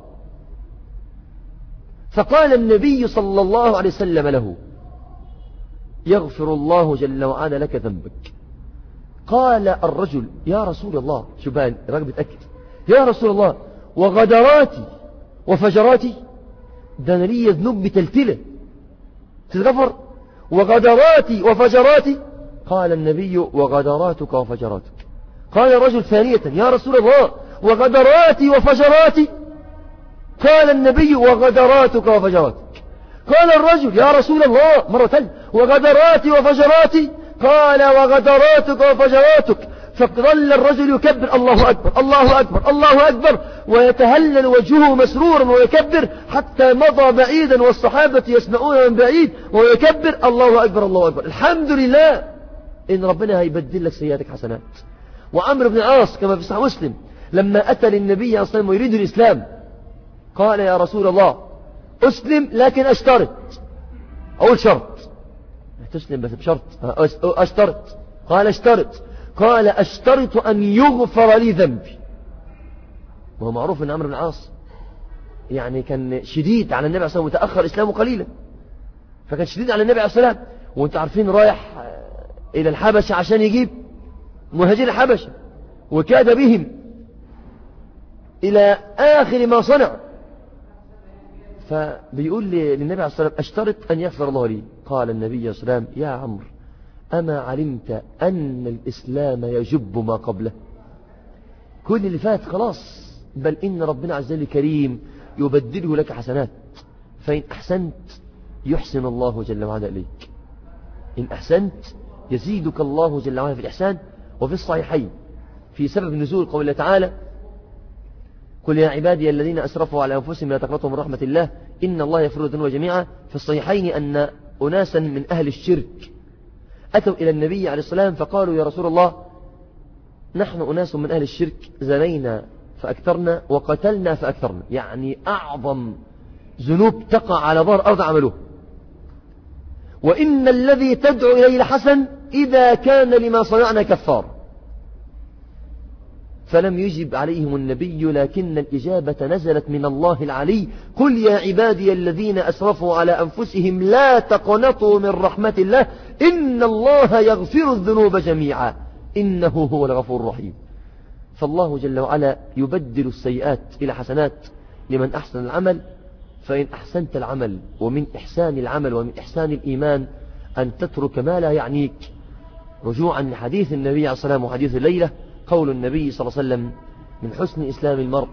فقال النبي صلى الله عليه وسلم له يغفر الله جل وعلا لك ذنبك قال الرجل يا رسول الله شبان الراجل بيتأكد يا رسول الله وغدراتي وفجراتي ده أنا لي ذنوب متلتلة تتغفر وغدراتي وفجراتي قال النبي وغدراتك وفجراتك قال الرجل ثانية يا رسول الله وغدراتي وفجراتي قال النبي وغدراتك وفجراتك قال الرجل يا رسول الله مرة ثانية وغدراتي وفجراتي قال وغدراتك وفجراتك فظل الرجل يكبر الله أكبر الله أكبر الله أكبر ويتهلل وجهه مسرورا ويكبر حتى مضى بعيدا والصحابة يسمعون من بعيد ويكبر الله أكبر الله أكبر الحمد لله إن ربنا هيبدل لك سيئاتك حسنات وعمرو بن عاص كما في صحيح مسلم لما أتى للنبي صلى الله عليه وسلم ويريد الإسلام قال يا رسول الله أسلم لكن أشترط أول شرط تسلم بس بشرط أشترط قال اشترط قال أشترط أن يغفر لي ذنبي وهو معروف أن عمرو بن العاص يعني كان شديد على النبي عليه الصلاة والسلام وتأخر إسلامه قليلا فكان شديد على النبي عليه الصلاة والسلام وانتم عارفين رايح إلى الحبشة عشان يجيب مهاجر الحبشة وكاد بهم إلى آخر ما صنع فبيقول للنبي عليه الصلاة والسلام أشترط أن يغفر الله لي قال النبي عليه الصلاة والسلام يا عمرو أما علمت أن الإسلام يجب ما قبله كل اللي فات خلاص بل إن ربنا عز وجل كريم يبدله لك حسنات فإن أحسنت يحسن الله جل وعلا إليك إن أحسنت يزيدك الله جل وعلا في الإحسان وفي الصحيحين في سبب نزول قول الله تعالى قل يا عبادي الذين أسرفوا على أنفسهم لا تقنطوا من رحمة الله إن الله يفر الذنوب جميعا في الصحيحين أن أناسا من أهل الشرك أتوا إلى النبي عليه السلام فقالوا يا رسول الله نحن أناس من أهل الشرك زنينا فأكثرنا وقتلنا فأكثرنا يعني أعظم ذنوب تقع على ظهر الأرض عملوه وإن الذي تدعو إليه الحسن إذا كان لما صنعنا كفار فلم يجب عليهم النبي لكن الإجابة نزلت من الله العلي قل يا عبادي الذين أسرفوا على أنفسهم لا تقنطوا من رحمة الله إن الله يغفر الذنوب جميعا إنه هو الغفور الرحيم فالله جل وعلا يبدل السيئات إلى حسنات لمن أحسن العمل فإن أحسنت العمل ومن إحسان العمل ومن إحسان الإيمان أن تترك ما لا يعنيك رجوعا لحديث النبي عليه الصلاة والسلام وحديث الليلة قول النبي صلى الله عليه وسلم من حسن إسلام المرء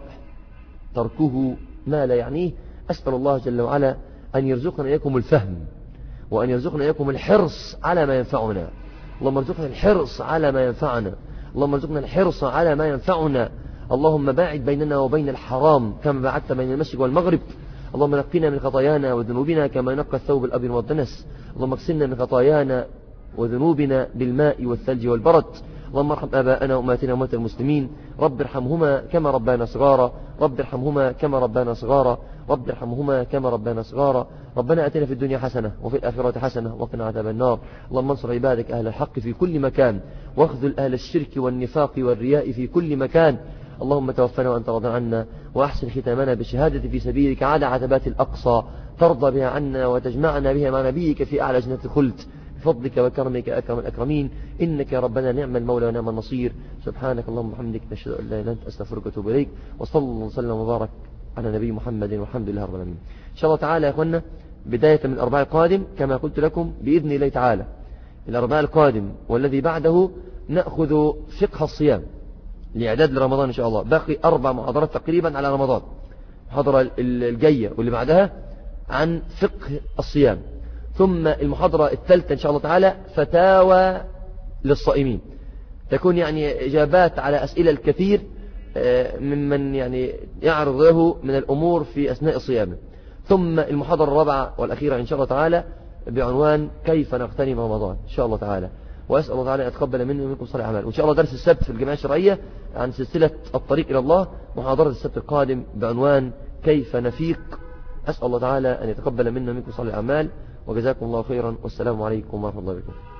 تركه ما لا يعنيه أسأل الله جل وعلا أن يرزقنا إياكم الفهم وأن يرزقنا إياكم الحرص على ما ينفعنا اللهم ارزقنا الحرص على ما ينفعنا اللهم ارزقنا الحرص على ما ينفعنا اللهم باعد بيننا وبين الحرام كما بعدت بين المشرق والمغرب اللهم نقنا من خطايانا وذنوبنا كما نقى الثوب الأبيض والدنس اللهم اغسلنا من خطايانا وذنوبنا بالماء والثلج والبرد اللهم ارحم آباءنا وأماتنا وأمات المسلمين رب ارحمهما كما ربانا صغارا رب ارحمهما كما ربانا صغارا رب ارحمهما كما ربانا صغارا ربنا أتنا في الدنيا حسنة وفي الآخرة حسنة وقنا عذاب النار اللهم انصر عبادك أهل الحق في كل مكان واخذل أهل الشرك والنفاق والرياء في كل مكان اللهم توفنا وأنت راض عنا وأحسن ختامنا بالشهادة في سبيلك على عتبات الأقصى ترضى بها عنا وتجمعنا بها مع نبيك في أعلى جنة الخلد بفضلك وكرمك أكرم الأكرمين إنك يا ربنا نعم المولى ونعم النصير سبحانك اللهم وبحمدك نشهد أن لا إله إلا أنت أستغفرك وأتوب إليك وصلى الله وسلم وبارك على نبي محمد والحمد لله رب العالمين إن شاء الله تعالى يا أخوانا بداية من الأربعاء القادم كما قلت لكم بإذن الله تعالى الأربعاء القادم والذي بعده نأخذ فقه الصيام لإعداد لرمضان إن شاء الله باقي أربع محاضرات تقريبا على رمضان المحاضرة الجاية واللي بعدها عن فقه الصيام ثم المحاضرة الثالثة إن شاء الله تعالى فتاوى للصائمين تكون يعني إجابات على أسئلة الكثير آه، ممن يعني يعرض له من الأمور في أثناء صيامه ثم المحاضرة الرابعة والأخيرة إن شاء الله تعالى بعنوان كيف نغتنم رمضان إن شاء الله تعالى وأسأل الله تعالى أن يتقبل مني ومنكم صالح أعمال وإن شاء الله درس السبت في الجمعية الشرعية عن سلسلة الطريق إلى الله محاضرة السبت القادم بعنوان كيف نفيق أسأل الله تعالى أن يتقبل منا ومنكم صالح الأعمال وجزاكم الله خيرا والسلام عليكم ورحمة الله وبركاته